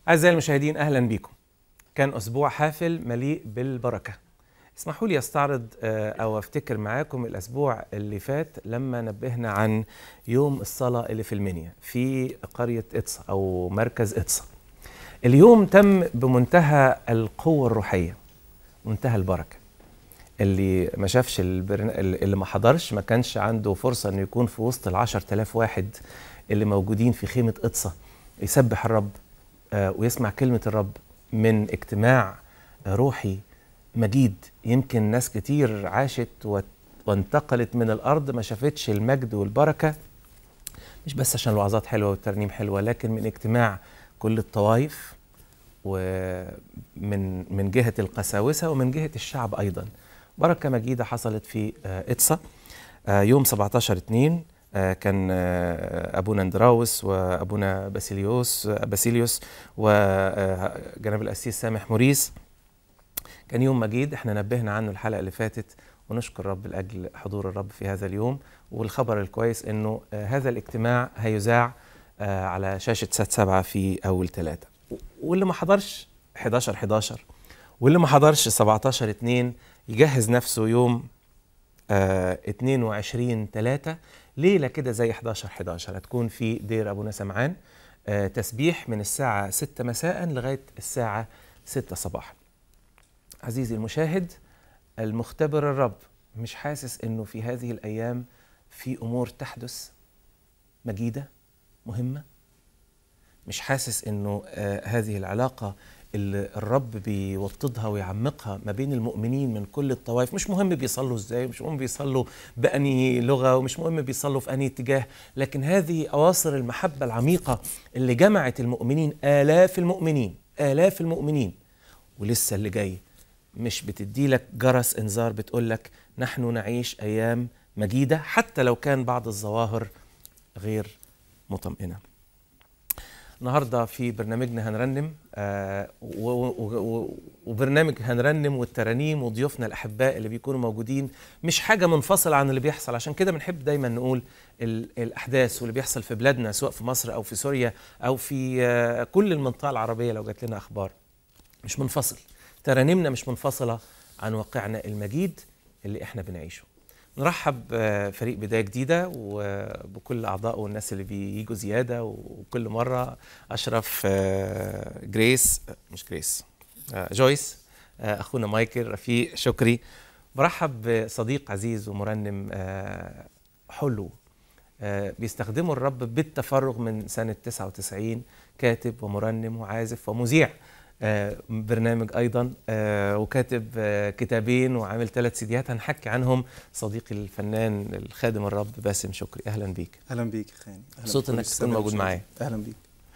أعزائي المشاهدين أهلا بكم كان أسبوع حافل مليء بالبركة اسمحوا لي أستعرض آه، أو أفتكر معاكم الأسبوع اللي فات لما نبهنا عن يوم الصلاة اللي في المنيا في قرية إطسا أو مركز إطسا اليوم تم بمنتهى القوة الروحية منتهى البركة اللي ما شافش البرن... اللي ما حضرش ما كانش عنده فرصة انه يكون في وسط العشر تلاف واحد اللي موجودين في خيمة إطسا يسبح الرب آه، ويسمع كلمة الرب من اجتماع آه، روحي مجيد يمكن ناس كتير عاشت وت- وانتقلت من الأرض ما شافتش المجد والبركة مش بس عشان الوعظات حلوة والترنيم حلوة لكن من اجتماع كل الطوائف ومن من جهة القساوسة ومن جهة الشعب أيضا بركة مجيدة حصلت في آه، إطسا آه، يوم 17 2 آه، كان آه، أبونا اندراوس وأبونا باسيليوس آه، باسيليوس وجناب القسيس سامح موريس كان يوم مجيد احنا نبهنا عنه الحلقة اللي فاتت ونشكر الرب لأجل حضور الرب في هذا اليوم والخبر الكويس انه آه، هذا الاجتماع هيذاع آه، على شاشة سات سبعة في أول ثلاثة واللي ما حضرش 11 11 واللي ما حضرش 17 2 يجهز نفسه يوم آه 22 3 ليلة كده زي 11 11 هتكون في دير أبونا سمعان آه تسبيح من الساعة 6 مساء لغاية الساعة 6 صباحا عزيزي المشاهد المختبر الرب مش حاسس انه في هذه الايام في امور تحدث مجيده مهمه مش حاسس انه آه هذه العلاقه اللي الرب بيوطدها ويعمقها ما بين المؤمنين من كل الطوائف مش مهم بيصلوا ازاي مش مهم بيصلوا بأني لغة ومش مهم بيصلوا في أني اتجاه لكن هذه أواصر المحبة العميقة اللي جمعت المؤمنين آلاف المؤمنين آلاف المؤمنين ولسه اللي جاي مش بتدي لك جرس انذار بتقول لك نحن نعيش ايام مجيده حتى لو كان بعض الظواهر غير مطمئنه. النهارده في برنامجنا هنرنم آه و- و- و- وبرنامج هنرنم والترانيم وضيوفنا الاحباء اللي بيكونوا موجودين مش حاجه منفصله عن اللي بيحصل عشان كده بنحب دايما نقول ال- الاحداث واللي بيحصل في بلادنا سواء في مصر او في سوريا او في آه كل المنطقه العربيه لو جات لنا اخبار مش منفصل ترانيمنا مش منفصلة عن واقعنا المجيد اللي احنا بنعيشه نرحب آه، فريق بداية جديدة وبكل أعضاء والناس اللي بييجوا زيادة وكل مرة أشرف آه، جريس آه، مش جريس آه، جويس آه، أخونا مايكل رفيق شكري برحب بصديق عزيز ومرنم آه، حلو آه، بيستخدموا الرب بالتفرغ من سنة 99 كاتب ومرنم وعازف ومذيع آه، برنامج ايضا آه، وكاتب آه، كتابين وعامل ثلاث سيديات هنحكي عنهم صديقي الفنان الخادم الرب باسم شكري اهلا بيك اهلا بيك يا خاني أهلاً مبسوط بكل إنك السادة تكون موجود المشاهدين. معايا. اهلا بيك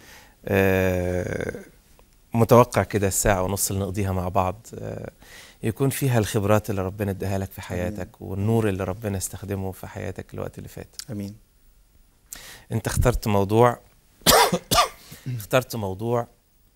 آه، متوقع كده الساعة ونص اللي نقضيها مع بعض آه، يكون فيها الخبرات اللي ربنا اداها لك في حياتك والنور اللي ربنا استخدمه في حياتك الوقت اللي فات امين انت اخترت موضوع اخترت موضوع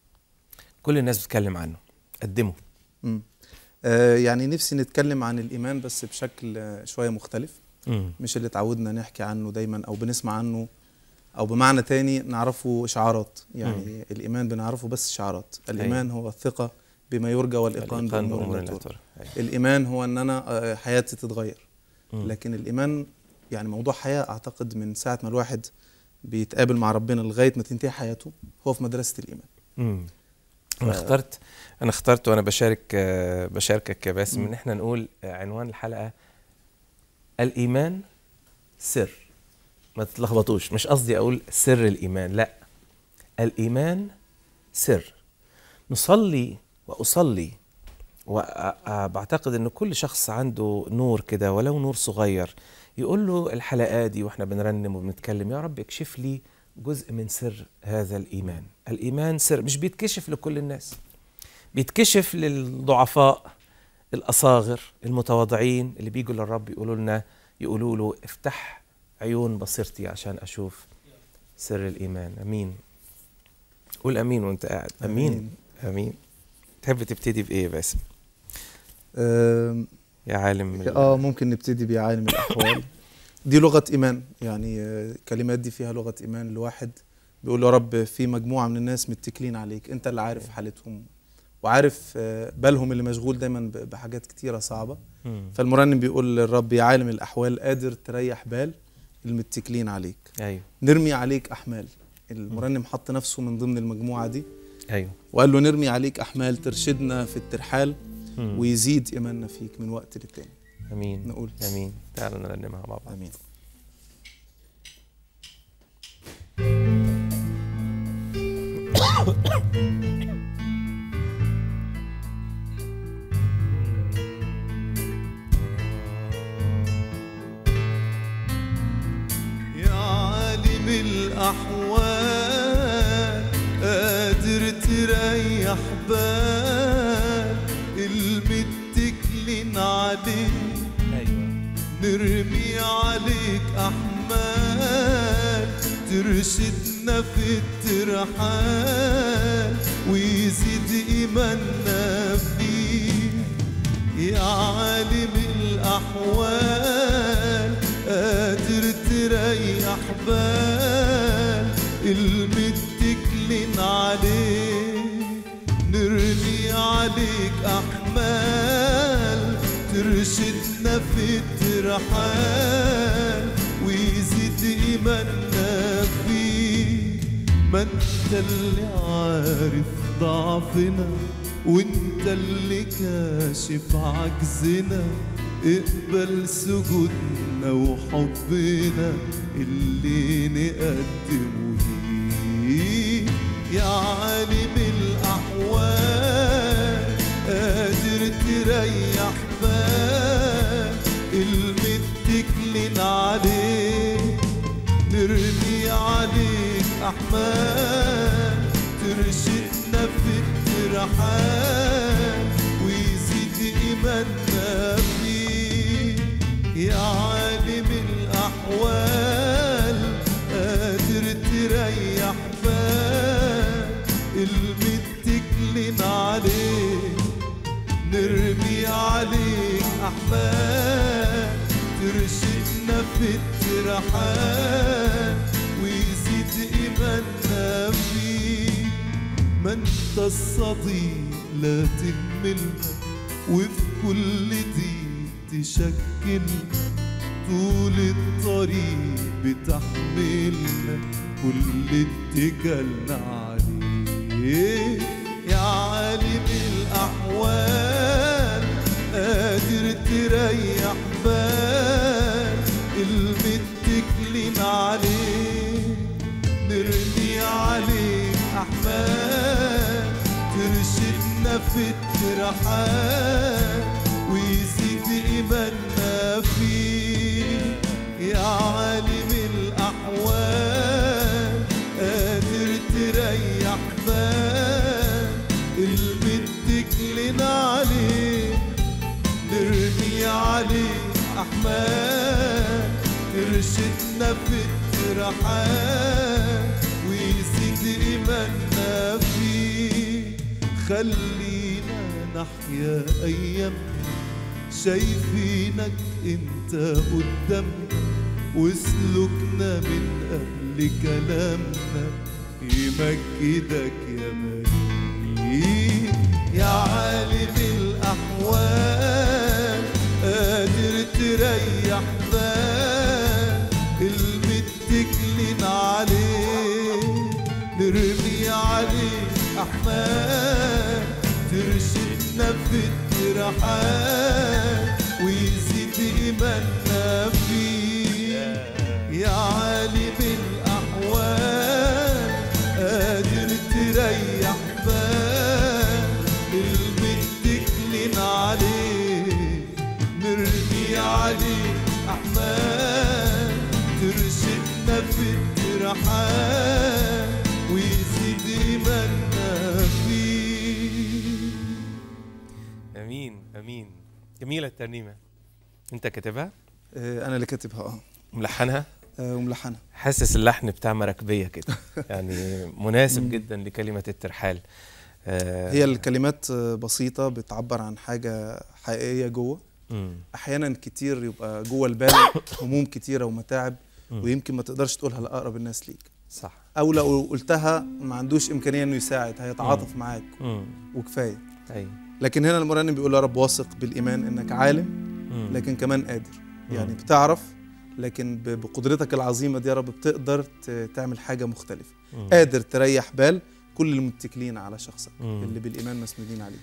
كل الناس بتتكلم عنه قدمه مم. آه يعني نفسي نتكلم عن الايمان بس بشكل آه، شويه مختلف مم. مش اللي اتعودنا نحكي عنه دايما او بنسمع عنه او بمعنى تاني نعرفه اشعارات يعني الايمان بنعرفه بس اشعارات الايمان هو الثقه بما يرجى والايقان الإيقان بامور بأمور لا لا ترى ترى. أيوة. الايمان هو ان انا آه، حياتي تتغير مم. لكن الايمان يعني موضوع حياه اعتقد من ساعه ما الواحد بيتقابل مع ربنا لغايه ما تنتهي حياته هو في مدرسه الايمان مم. انا اخترت انا اخترت وانا بشارك آه، بشاركك يا باسم مم. ان احنا نقول آه، عنوان الحلقه الايمان سر ما تتلخبطوش مش قصدي اقول سر الايمان لا الايمان سر نصلي واصلي وبعتقد ان كل شخص عنده نور كده ولو نور صغير يقول له الحلقات دي واحنا بنرنم وبنتكلم يا رب اكشف لي جزء من سر هذا الايمان الايمان سر مش بيتكشف لكل الناس بيتكشف للضعفاء الاصاغر المتواضعين اللي بيجوا للرب يقولوا لنا يقولوا له افتح عيون بصيرتي عشان اشوف سر الايمان امين قول امين وانت قاعد امين امين, أمين. تحب تبتدي بايه باسم آم، يا عالم ال- اه ممكن نبتدي بعالم الاحوال دي لغه ايمان يعني آه، الكلمات دي فيها لغه ايمان لواحد بيقول له يا رب في مجموعه من الناس متكلين عليك انت اللي عارف حالتهم وعارف آه، بالهم اللي مشغول دايما ب- بحاجات كتيره صعبه مم. فالمرنم بيقول للرب يا عالم الاحوال قادر تريح بال المتكلين عليك ايوه نرمي عليك احمال المرنم حط نفسه من ضمن المجموعه دي ايوه وقال له نرمي عليك احمال ترشدنا في الترحال مم. ويزيد ايماننا فيك من وقت للتاني امين نقول. امين تعالوا نرنمها مع بعض امين يا عالم الأحوال قادر تريح بال المتكلين عليك ايوه نرمي عليك أحمال ترشدنا في الترحال ويزيد إيماننا فيك يا عالم الأحوال قادر تريح بال المتكلين عليك نرمي عليك أحمال ترشدنا في الترحال ويزيد إيماننا فيك ما انت اللي عارف ضعفنا وانت اللي كاشف عجزنا اقبل سجودنا وحبنا اللي نقدمه ليك يا عالم الأحوال قادر تريح بال المتكلين عليك نرمي عليك أحمال ترشدنا في الترحال ويزيد إيماننا فيك يا عالم الأحوال قادر تريح بال المتكلين عليك نرمي عليك أحمال ترشدنا في الترحال ويزيد إيماننا فيك ما انت الصديق لا تهملنا وفي كل دي تشكلنا طول الطريق بتحملنا كل اتكالنا عليك يا عالم الأحوال قادر تريح بال المتكلين عليك نرمي عليك أحمال ترشدنا في الترحال ويزيد إيماننا فيك يا عالم الأحوال قادر تريح بال المتكلين عليك نرمي عليك أحمال ترشدنا في الترحال ويزيد إيماننا فيك خلينا نحيا أيامنا شايفينك انت قدامنا وسلوكنا من قبل كلامنا يمجدك يا مجيد يا عالم الأحوال قادر تريح بال المتكلين عليك نرمي عليك أحمال ترشدنا في الترحال ويزيد إيماننا فيك يا عالم الأحوال قادر تريح بال المتكلين عليك نرمي عليك أحمال ترشدنا في الترحال ويزيد إيماننا فيك امين امين جميله الترنيمه انت كاتبها آه، انا اللي كاتبها اه ملحنها آه، وملحنها حاسس اللحن بتاع مراكبيه كده يعني مناسب مم. جدا لكلمه الترحال آه، هي الكلمات آه، بسيطة بتعبر عن حاجة حقيقية جوه مم. أحيانا كتير يبقى جوه البال هموم كتيرة ومتاعب مم. ويمكن ما تقدرش تقولها لأقرب الناس ليك صح او لو قلتها ما عندوش امكانيه انه يساعد هيتعاطف معاك مم. وكفايه ايوه لكن هنا المرنم بيقول يا رب واثق بالايمان انك عالم مم. لكن كمان قادر يعني مم. بتعرف لكن ب- بقدرتك العظيمه دي يا رب بتقدر ت- تعمل حاجه مختلفه مم. قادر تريح بال كل المتكلين على شخصك مم. اللي بالايمان مسنودين عليك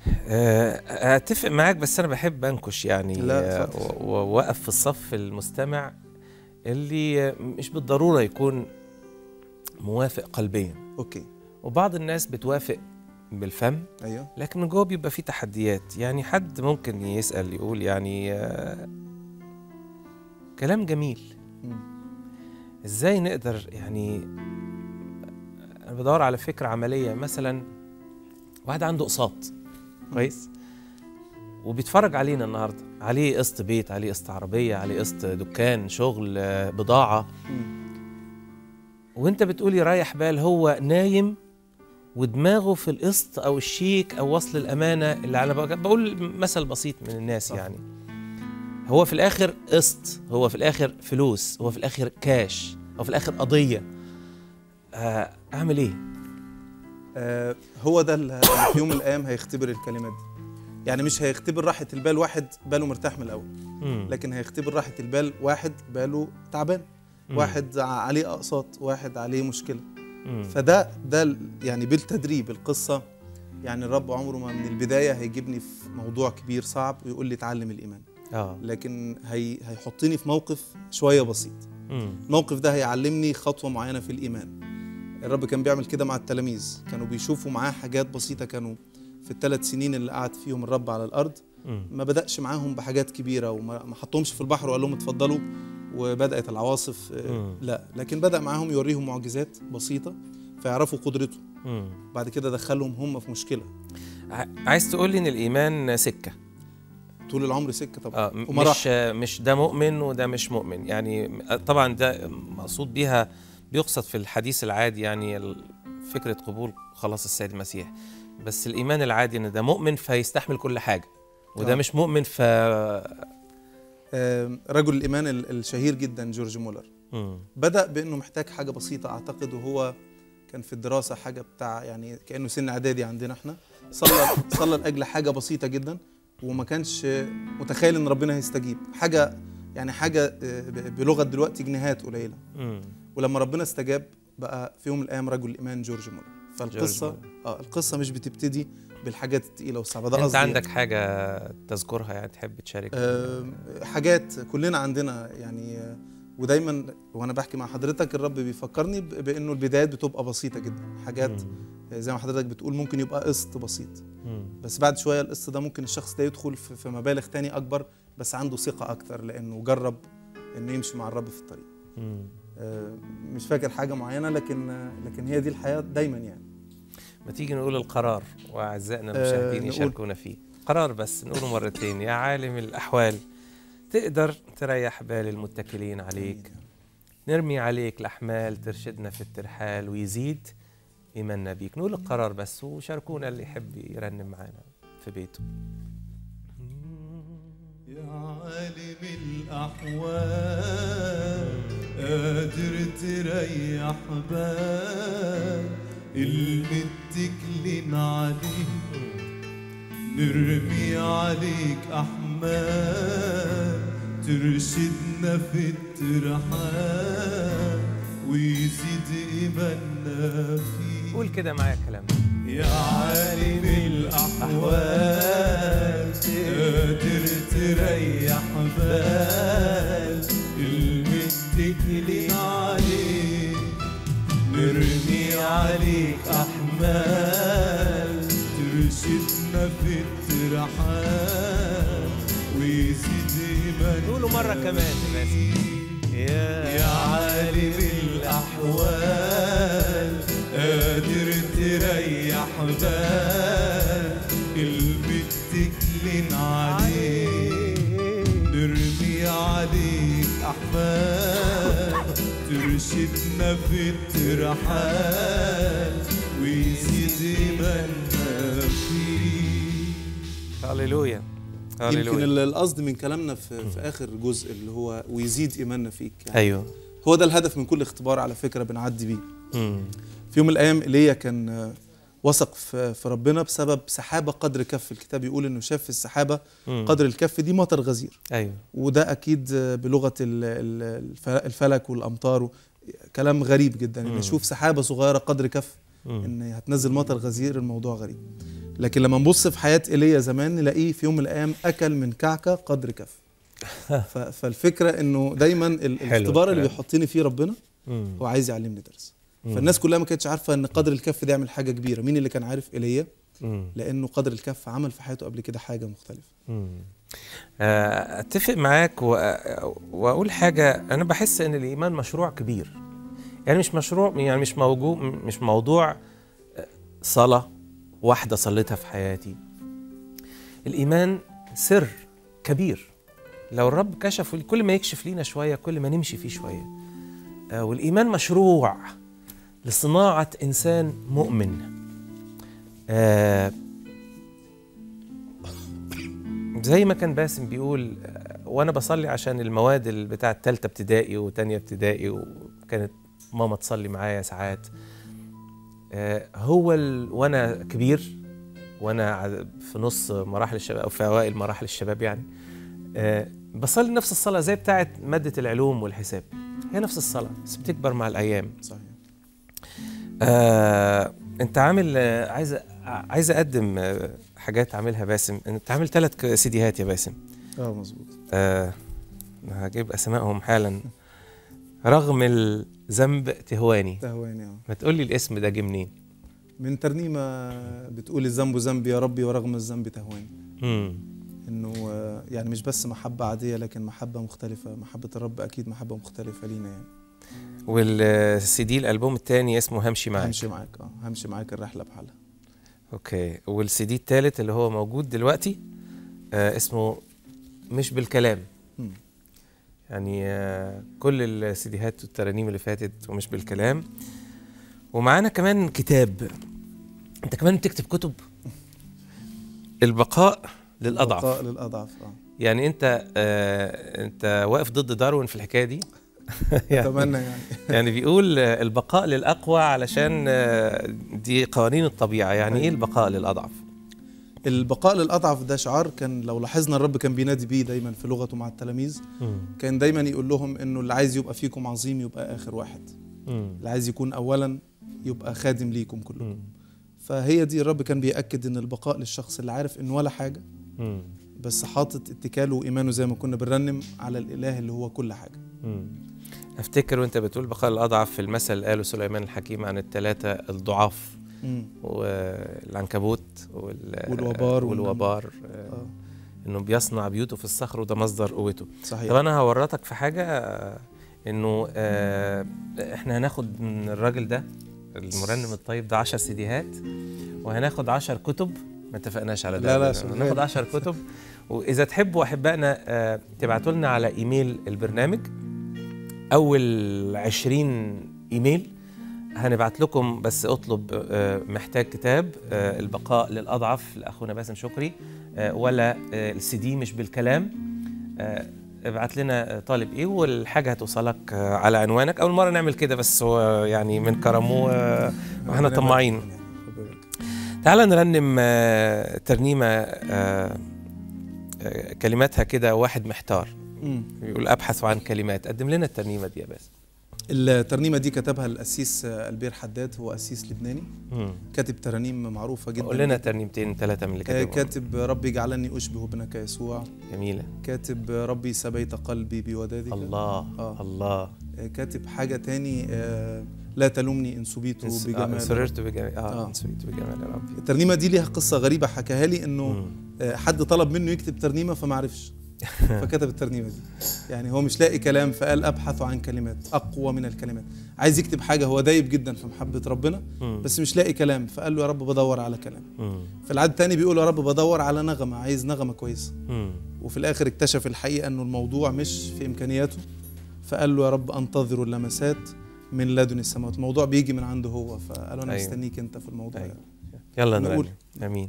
آه، اتفق معاك بس انا بحب انكش يعني لا، آه، اتفضل. و- ووقف في الصف المستمع اللي آه، مش بالضروره يكون موافق قلبيا اوكي وبعض الناس بتوافق بالفم ايوه لكن من جوه بيبقى فيه تحديات يعني حد ممكن يسأل يقول يعني آه، كلام جميل مم. ازاي نقدر يعني انا بدور على فكرة عملية مثلا واحد عنده اقساط كويس وبيتفرج علينا النهارده عليه قسط بيت عليه قسط عربية عليه قسط دكان شغل آه، بضاعة مم. وانت بتقولي رايح بال هو نايم ودماغه في القسط او الشيك او وصل الامانه اللي انا بق- بقول مثل بسيط من الناس صح. يعني هو في الاخر قسط هو في الاخر فلوس هو في الاخر كاش هو في الاخر قضيه آه، اعمل ايه آه هو ده اللي في يوم من الايام هيختبر الكلمات دي يعني مش هيختبر راحه البال واحد باله مرتاح من الاول مم. لكن هيختبر راحه البال واحد باله تعبان مم. واحد ع- عليه اقساط واحد عليه مشكله مم. فده ده ال- يعني بالتدريب القصه يعني الرب عمره ما من البدايه هيجيبني في موضوع كبير صعب ويقول لي اتعلم الايمان اه لكن هي هيحطني في موقف شويه بسيط مم. الموقف ده هيعلمني خطوه معينه في الايمان الرب كان بيعمل كده مع التلاميذ كانوا بيشوفوا معاه حاجات بسيطه كانوا في الثلاث سنين اللي قعد فيهم الرب على الارض مم. ما بدأش معاهم بحاجات كبيره وما ما حطهمش في البحر وقال لهم اتفضلوا وبدأت العواصف آه، مم. لا لكن بدأ معاهم يوريهم معجزات بسيطه فيعرفوا قدرته مم. بعد كده دخلهم هم في مشكله ع- عايز تقول لي ان الايمان سكه طول العمر سكه طبعا اه م- ومراحل. مش مش ده مؤمن وده مش مؤمن يعني طبعا ده مقصود بيها بيقصد في الحديث العادي يعني ال- فكره قبول خلاص السيد المسيح بس الايمان العادي ان ده مؤمن فيستحمل كل حاجه وده آه. مش مؤمن ف آه، رجل الايمان ال- الشهير جدا جورج مولر مم. بدأ بأنه محتاج حاجة بسيطة أعتقد وهو كان في الدراسة حاجة بتاع يعني كأنه سن إعدادي عندنا إحنا صلى صلى لأجل حاجة بسيطة جدا وما كانش متخيل إن ربنا هيستجيب حاجة يعني حاجة آه، ب- بلغة دلوقتي جنيهات قليلة مم. ولما ربنا استجاب بقى في يوم من الأيام رجل الإيمان جورج مولر فالقصة مولر. اه القصة مش بتبتدي بالحاجات التقيلة والصعبة ده انت قصدي عندك يعني. حاجه تذكرها يعني تحب تشارك آه، حاجات كلنا عندنا يعني آه، ودايما وانا بحكي مع حضرتك الرب بيفكرني ب- بانه البدايات بتبقى بسيطه جدا حاجات مم. زي ما حضرتك بتقول ممكن يبقى قسط بسيط مم. بس بعد شويه القسط ده ممكن الشخص ده يدخل في في مبالغ تاني اكبر بس عنده ثقه اكتر لانه جرب انه يمشي مع الرب في الطريق مم. آه، مش فاكر حاجه معينه لكن آه، لكن هي دي الحياه دايما يعني ما تيجي نقول القرار واعزائنا آه، المشاهدين نقول. يشاركونا فيه قرار بس نقوله مرتين يا عالم الاحوال تقدر تريح بال المتكلين عليك نرمي عليك الأحمال ترشدنا في الترحال ويزيد إيماننا بيك نقول القرار بس وشاركونا اللي يحب يرنم معانا في بيته يا عالم الأحوال قادر تريح بال المتكلين عليك نرمي عليك أحمال ترشدنا في الترحال ويزيد إيماننا فيك قول كده معايا الكلام ده يا عالم الأحوال قادر تريح بال المتكلين عليك نرمي عليك أحمال ترشدنا في الترحال ويزيد إيماننا قولوا مرة كمان يا باسم يا يا عالم الأحوال قادر تريح بال المتكلين عليك نرمي عليك أحمال ترشدنا في الترحال ويزيد إيماننا فيك هللويا يمكن هللويا ال- القصد من كلامنا في, في اخر جزء اللي هو ويزيد ايماننا فيك يعني ايوه هو ده الهدف من كل اختبار على فكره بنعدي بيه مم. في يوم من الايام ايليا كان آه، وثق في في ربنا بسبب سحابه قدر كف الكتاب يقول انه شاف في السحابه مم. قدر الكف دي مطر غزير ايوه وده اكيد آه، بلغه ال- ال- الف- الفلك والامطار و- كلام غريب جدا مم. ان اشوف سحابه صغيره قدر كف مم. ان هتنزل مطر غزير الموضوع غريب لكن لما نبص في حياه ايليا زمان نلاقيه في يوم من الايام اكل من كعكه قدر كف ف- فالفكره انه دايما ال- حلو الاختبار اللي الكلام. بيحطني فيه ربنا مم. هو عايز يعلمني درس مم. فالناس كلها ما كانتش عارفه ان قدر الكف ده يعمل حاجه كبيره مين اللي كان عارف ايليا مم. لانه قدر الكف عمل في حياته قبل كده حاجه مختلفه مم. آه، اتفق معاك و- واقول حاجه انا بحس ان الايمان مشروع كبير يعني مش مشروع يعني مش موضوع مش موضوع آه، صلاه واحده صليتها في حياتي الايمان سر كبير لو الرب كشف كل ما يكشف لينا شويه كل ما نمشي فيه شويه آه، والايمان مشروع لصناعه انسان مؤمن آه، زي ما كان باسم بيقول آه، وانا بصلي عشان المواد ال- بتاعه تالتة ابتدائي وتانية ابتدائي وكانت ماما تصلي معايا ساعات آه، هو ال... وانا كبير وانا ع- في نص مراحل الشباب او في اوائل مراحل الشباب يعني آه، بصلي نفس الصلاه زي بتاعه ماده العلوم والحساب هي نفس الصلاه بس بتكبر مع الايام صحيح آه، انت عامل آه، عايز عايز اقدم آه، حاجات عاملها باسم انت عامل ثلاث سيديهات يا باسم اه مظبوط آه هجيب اسمائهم حالا رغم الذنب تهواني تهواني اه ما تقول لي الاسم ده جه منين من ترنيمه بتقول الذنب ذنبي يا ربي ورغم الذنب تهواني مم. انه آه، يعني مش بس محبه عاديه لكن محبه مختلفه محبه الرب اكيد محبه مختلفه لينا يعني والسي دي الالبوم الثاني اسمه همشي معاك همشي معاك اه همشي معاك الرحله بحالها اوكي والسي دي الثالث اللي هو موجود دلوقتي آه اسمه مش بالكلام مم. يعني آه كل السيديهات والترانيم اللي فاتت ومش بالكلام ومعانا كمان كتاب انت كمان بتكتب كتب البقاء للاضعف بقاء للاضعف اه يعني انت آه انت واقف ضد داروين في الحكايه دي يعني, اتمنى يعني يعني بيقول آه، البقاء للاقوى علشان آه دي قوانين الطبيعه يعني ايه البقاء للاضعف البقاء للاضعف ده شعار كان لو لاحظنا الرب كان بينادي بيه دايما في لغته مع التلاميذ كان دايما يقول لهم انه اللي عايز يبقى فيكم عظيم يبقى اخر واحد مم. اللي عايز يكون اولا يبقى خادم ليكم كلكم مم. فهي دي الرب كان بيأكد ان البقاء للشخص اللي عارف انه ولا حاجه مم. بس حاطط اتكاله وايمانه زي ما كنا بنرنم على الاله اللي هو كل حاجه مم. افتكر وانت بتقول بقاء الاضعف في المثل اللي قاله سليمان الحكيم عن الثلاثه الضعاف مم. والعنكبوت وال... والوبار والوبار آه، اه انه بيصنع بيوته في الصخر وده مصدر قوته طب صحيح انا هورطك في حاجه آه، انه آه، احنا هناخد من الراجل ده المرنم الطيب ده 10 سيديهات وهناخد 10 كتب ما اتفقناش على ده لا، لا، أبداً. شغال. هناخد 10 كتب واذا تحبوا احبائنا آه، تبعتوا لنا على ايميل البرنامج اول 20 ايميل هنبعت لكم بس اطلب آه، محتاج كتاب آه، البقاء للاضعف لاخونا باسم شكري آه، ولا آه، السي دي مش بالكلام آه، ابعت لنا آه، طالب ايه والحاجه هتوصلك آه، على عنوانك اول مره نعمل كده بس هو يعني من كرمه آه، واحنا ربنا طماعين يبارك فيكم يعني. ربنا يبارك. تعال نرنم آه، ترنيمه آه، آه، كلماتها كده واحد محتار مم. يقول ابحث عن كلمات قدم لنا الترنيمه دي يا باسم الترنيمه دي كتبها القسيس آه، البير حداد هو قسيس لبناني مم. كاتب ترانيم معروفه جدا قول لنا ترنيمتين ثلاثه من اللي آه، كاتبهم كاتب ربي اجعلني اشبه ابنك يسوع جميله كاتب ربي سبيت قلبي بودادك الله آه. الله آه، كاتب حاجه تاني آه، لا تلومني ان سبيت إنس- آه، بجمال سررت بجمال اه, آه. آه. سررت بجمال ربي الترنيمه دي ليها قصه غريبه حكاها لي انه مم. آه، حد طلب منه يكتب ترنيمه فما عرفش فكتب الترنيمه دي يعني هو مش لاقي كلام فقال ابحث عن كلمات اقوى من الكلمات عايز يكتب حاجه هو دايب جدا في محبه ربنا مم. بس مش لاقي كلام فقال له يا رب بدور على كلام مم. في العاد التاني بيقول يا رب بدور على نغمه عايز نغمه كويسه مم. وفي الاخر اكتشف الحقيقه انه الموضوع مش في امكانياته فقال له يا رب انتظر اللمسات من لدن السماوات الموضوع بيجي من عنده هو فقال له انا أيوة. مستنيك انت في الموضوع أيوة. يعني. يلا نقول. نرنم امين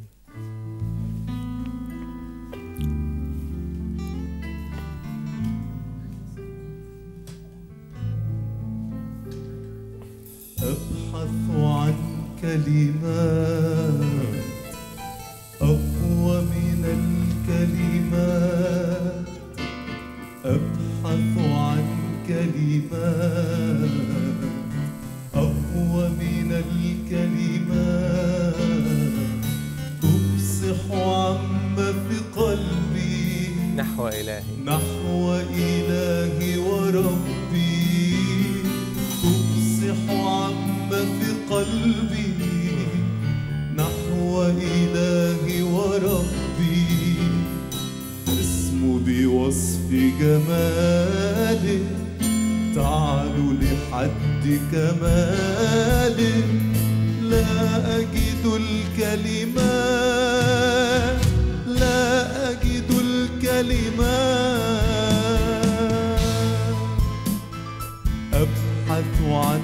أبحث عن كلمات أقوى من الكلمات أبحث عن كلمات أقوى من الكلمات تفصح عما في قلبي نحو إلهي نحو إلهي وربي تفصح عما في قلبي نحو إلهي وربي اسم بوصف جماله تعلو لحد كماله لا أجد الكلمات لا أجد الكلمات أبحث عن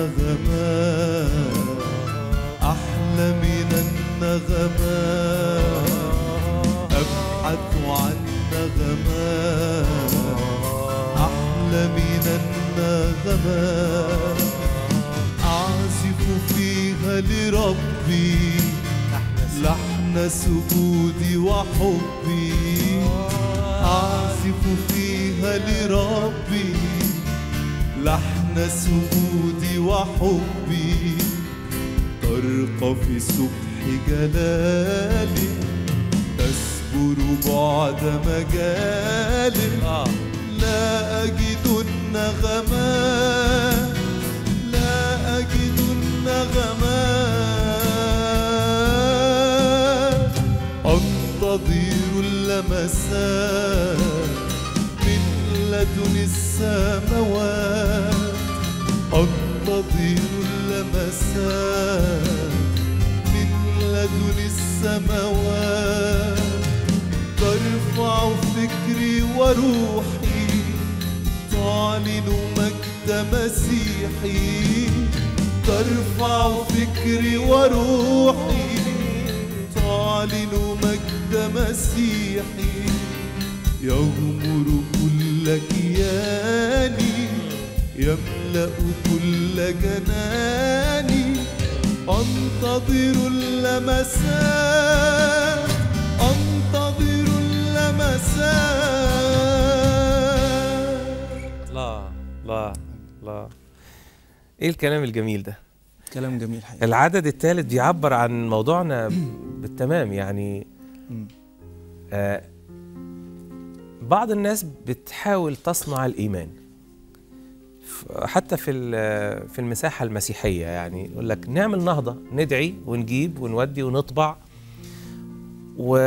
نغمات أحلى من النغمات أبحث عن نغمات أحلى من النغمات أعزف فيها لربي لحن سجودي وحبي أعزف فيها لربي لحن سجودي وحبي ترقى في سبح جلالي تسبر بعد مجالي لا أجد النغمات لا أجد النغمات أنتظر اللمسات من لدن السماوات أنتظر اللمسات من لدن السماوات ترفع فكري وروحي تعلن مجد مسيحي ترفع فكري وروحي تعلن مجد مسيحي يغمر كل كياني يملأ كل جناني أنتظر اللمسات أنتظر اللمسات الله الله الله ايه الكلام الجميل ده كلام جميل حقيقي العدد الثالث بيعبر عن موضوعنا بالتمام يعني مم. آه بعض الناس بتحاول تصنع الإيمان ف- حتى في ال- في المساحة المسيحية يعني يقول لك نعمل نهضة ندعي ونجيب ونودي ونطبع و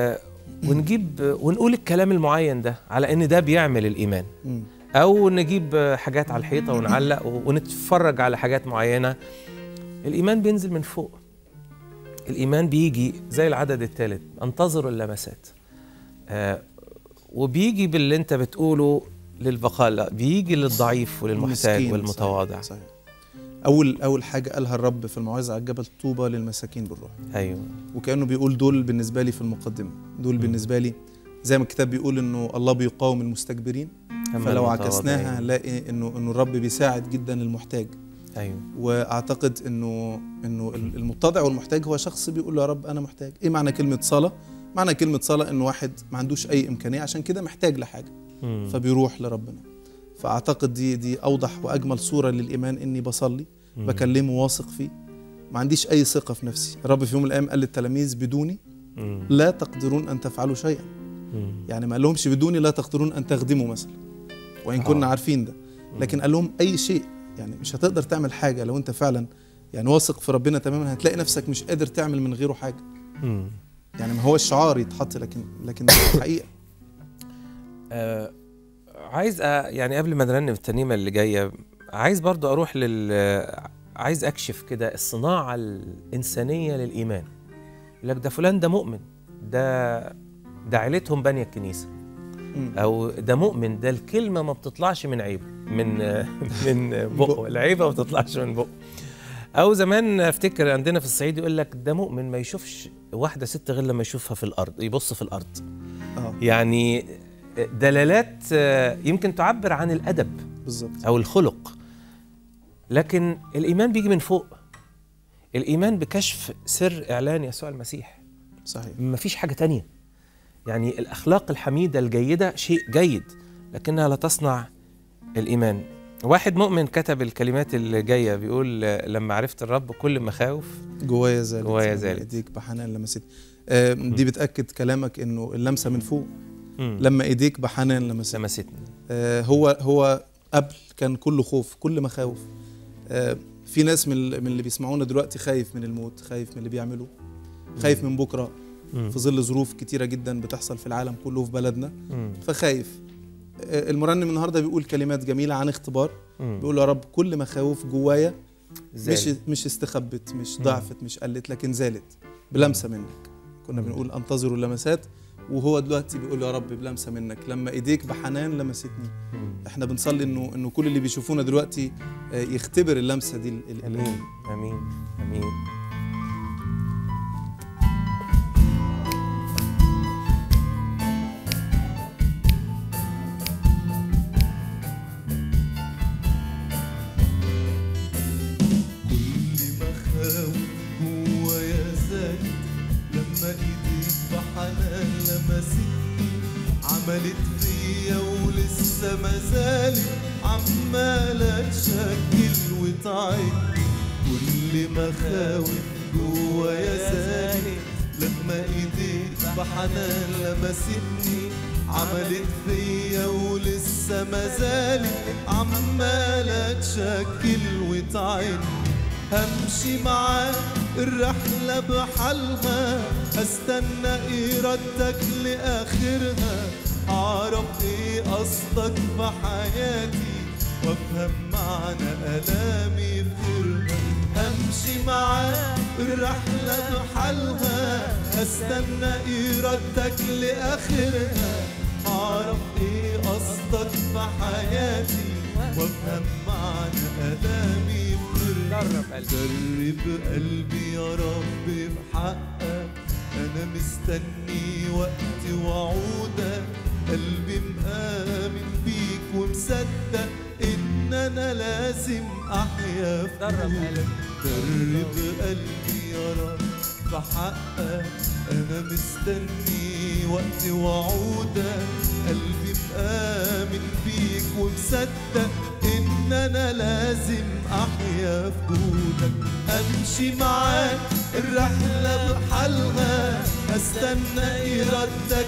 ونجيب ونقول الكلام المعين ده على ان ده بيعمل الايمان مم. او نجيب حاجات على الحيطه ونعلق ونتفرج على حاجات معينه الايمان بينزل من فوق الايمان بيجي زي العدد الثالث انتظروا اللمسات آه وبيجي باللي انت بتقوله للبقاء لا بيجي للضعيف وللمحتاج المسكين، والمتواضع صحيح, صحيح. اول اول حاجه قالها الرب في الموعظه على الجبل طوبى للمساكين بالروح ايوه وكانه بيقول دول بالنسبه لي في المقدمه دول بالنسبه لي زي ما الكتاب بيقول انه الله بيقاوم المستكبرين أما فلو المتواضعين. عكسناها هنلاقي انه انه الرب بيساعد جدا المحتاج ايوه واعتقد انه انه المتضع والمحتاج هو شخص بيقول له يا رب انا محتاج ايه معنى كلمه صلاه معنى كلمه صلاه انه واحد ما عندوش اي امكانيه عشان كده محتاج لحاجه مم. فبيروح لربنا فاعتقد دي دي اوضح واجمل صوره للايمان اني بصلي مم. بكلمه واثق فيه ما عنديش اي ثقه في نفسي الرب في يوم من الايام قال للتلاميذ بدوني مم. لا تقدرون ان تفعلوا شيئا مم. يعني ما قال لهمش بدوني لا تقدرون ان تخدموا مثلا وان كنا آه. عارفين ده لكن قال لهم اي شيء يعني مش هتقدر تعمل حاجه لو انت فعلا يعني واثق في ربنا تماما هتلاقي نفسك مش قادر تعمل من غيره حاجه مم. يعني ما هو الشعار يتحط لكن لكن ده الحقيقه آه عايز أ... يعني قبل ما نرنم الترنيمه اللي جايه عايز برضو اروح لل عايز اكشف كده الصناعه الانسانيه للايمان يقول لك ده فلان ده مؤمن ده ده عيلتهم بانيه الكنيسه مم. او ده مؤمن ده الكلمه ما بتطلعش من عيبه من من بقه العيبه ما بتطلعش من بقه او زمان افتكر عندنا في الصعيد يقول لك ده مؤمن ما يشوفش واحده ست غير لما يشوفها في الارض يبص في الارض اه يعني دلالات آه، يمكن تعبر عن الادب بالظبط او الخلق لكن الايمان بيجي من فوق الايمان بكشف سر اعلان يسوع المسيح صحيح ما فيش حاجه تانية يعني الاخلاق الحميده الجيده شيء جيد لكنها لا تصنع الايمان واحد مؤمن كتب الكلمات اللي جايه بيقول آه، لما عرفت الرب كل مخاوف جوايا زالت جوايا زالت. ايديك بحنان لمست آه، دي بتاكد كلامك انه اللمسه من فوق مم. لما ايديك بحنان لمست لمستني آه، هو هو قبل كان كله خوف كل مخاوف آه، في ناس من ال- من اللي بيسمعونا دلوقتي خايف من الموت خايف من اللي بيعمله خايف من بكره مم. في ظل ظروف كتيره جدا بتحصل في العالم كله وفي بلدنا مم. فخايف آه، المرنم النهارده بيقول كلمات جميله عن اختبار مم. بيقول يا رب كل مخاوف جوايا مش زالت. مش استخبت مش مم. ضعفت مش قلت لكن زالت بلمسه منك كنا مم. بنقول انتظروا اللمسات وهو دلوقتي بيقول يا رب بلمسه منك لما ايديك بحنان لمستني مم. احنا بنصلي انه انه كل اللي بيشوفونا دلوقتي آه، يختبر اللمسه دي ال- ال- امين امين امين كل مخاوف جوايا زالت لما ايديك بحنان لمستني عملت فيا ولسه ما زالت عمالة تشكل وتعدي كل مخاوف جوايا زالت لما ايديك بحنان لمستني عملت فيا ولسه ما زالت عمالة تشكل وتعدي همشي معاك الرحلة بحالها استنى إرادتك لآخرها أعرف إيه قصدك في حياتي وأفهم معنى ألامي في غيرها همشي معاك الرحلة بحالها استنى إرادتك لآخرها أعرف إيه قصدك في حياتي وأفهم معنى ألامي في غيرها درب قلبي درب قلبي يا رب بحقك انا مستني وقتي وعودك قلبي مآمن بيك ومصدق ان انا لازم احيا في درب قلبي. درب قلبي يا رب بحقك انا مستني وقتي وعودك قلبي مآمن بيك ومصدق ان انا لازم احيا في جودك امشي معاك الرحله بحالها استنى ارادتك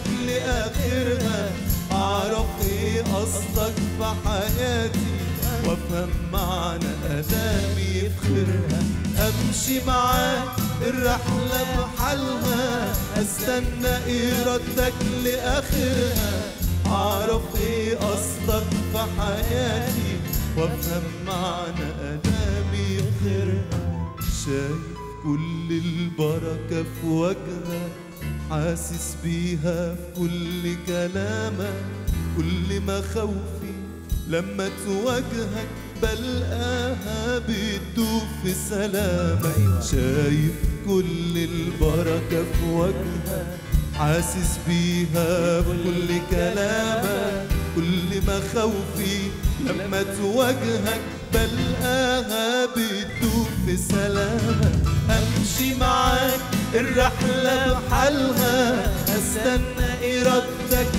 لاخرها اعرف ايه قصدك في حياتي وافهم معنى الامي في خيرها امشي معاك الرحله بحالها استنى ارادتك لاخرها اعرف ايه قصدك في حياتي وافهم معنى الامي في خيرها شايف كل البركه في وجهك حاسس بيها في كل كلامك كل مخاوفي لما تواجهك بلقاها بتدوب في سلامك شايف كل البركة في وجهك حاسس بيها بكل كلامك كل مخاوفي لما تواجهك بلقاها بتدوب في سلامك امشي معاك الرحلة بحالها استنى ارادتك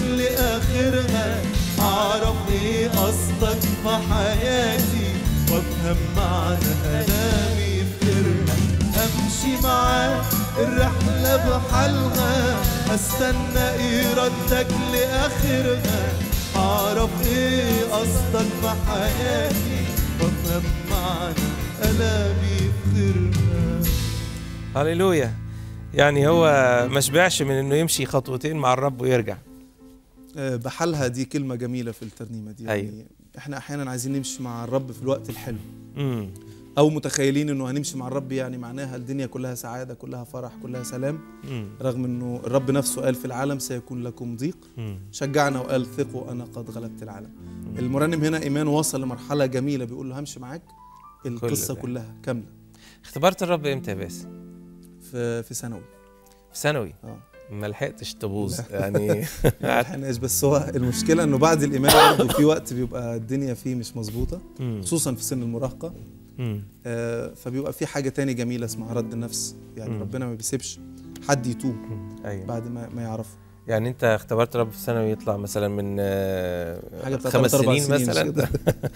لاخرها اعرف ايه قصدك في حياتي وافهم معنى الامي في خيرها امشي معاك الرحلة بحالها استنى ارادتك لاخرها اعرف ايه قصدك في حياتي وافهم معنى الامي في خيرها هللويا يعني هو ما شبعش من انه يمشي خطوتين مع الرب ويرجع آه، بحالها دي كلمه جميله في الترنيمه دي يعني أيوة. احنا احيانا عايزين نمشي مع الرب في الوقت الحلو امم او متخيلين انه هنمشي مع الرب يعني معناها الدنيا كلها سعاده كلها فرح كلها سلام امم رغم انه الرب نفسه قال في العالم سيكون لكم ضيق شجعنا وقال ثقوا انا قد غلبت العالم المرنم هنا ايمان وصل لمرحله جميله بيقول له همشي معاك القصه ده. كلها كامله اختبرت الرب امتى يا باسم؟ في في ثانوي في ثانوي اه ما لحقتش تبوظ يعني ما لحقناش بس هو المشكله انه بعد الايمان برضه في وقت بيبقى الدنيا فيه مش مظبوطه مم. خصوصا في سن المراهقه مم. آه، فبيبقى في حاجه تاني جميله اسمها رد النفس يعني مم. ربنا ما بيسيبش حد يتوه مم. ايوه بعد ما ما يعرفه يعني انت اختبرت رب في الثانوي يطلع مثلا من آه، حاجه بتاع خمس تلات أربع سنين مش مثلا كده؟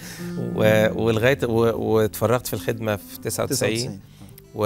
و- ولغايه و- واتفرغت في الخدمه في 99 99 و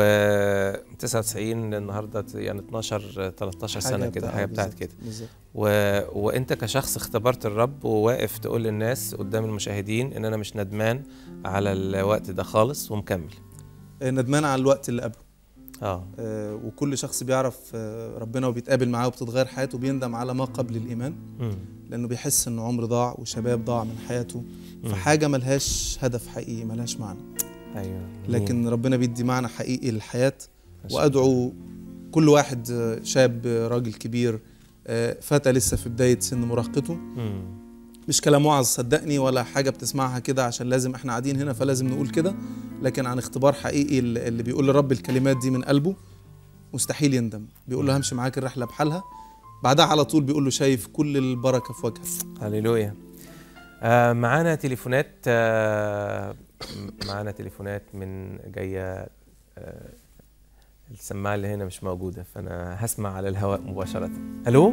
99 النهارده يعني 12 13 سنه كده حاجه بتاعت بالظبط، كده بالظبط و... وانت كشخص اختبرت الرب وواقف تقول للناس قدام المشاهدين ان انا مش ندمان على الوقت ده خالص ومكمل آه، ندمان على الوقت اللي قبله اه آه، وكل شخص بيعرف آه، ربنا وبيتقابل معاه وبتتغير حياته بيندم على ما قبل الايمان مم. لانه بيحس انه عمر ضاع وشباب ضاع من حياته مم. فحاجه ملهاش هدف حقيقي ملهاش معنى ايوه لكن ربنا بيدي معنى حقيقي للحياه ما شاء وادعو كل واحد آه، شاب آه، راجل كبير آه، فتى لسه في بدايه سن مراهقته مم. مش كلام وعظ صدقني ولا حاجه بتسمعها كده عشان لازم احنا قاعدين هنا فلازم نقول كده لكن عن اختبار حقيقي اللي اللي بيقول لرب الكلمات دي من قلبه مستحيل يندم بيقول له همشي معاك الرحله بحالها بعدها على طول بيقول له شايف كل البركه في وجهك هللويا آه معانا تليفونات آه م- معانا تليفونات من جايه آه السماعه اللي هنا مش موجوده فانا هسمع على الهواء مباشره الو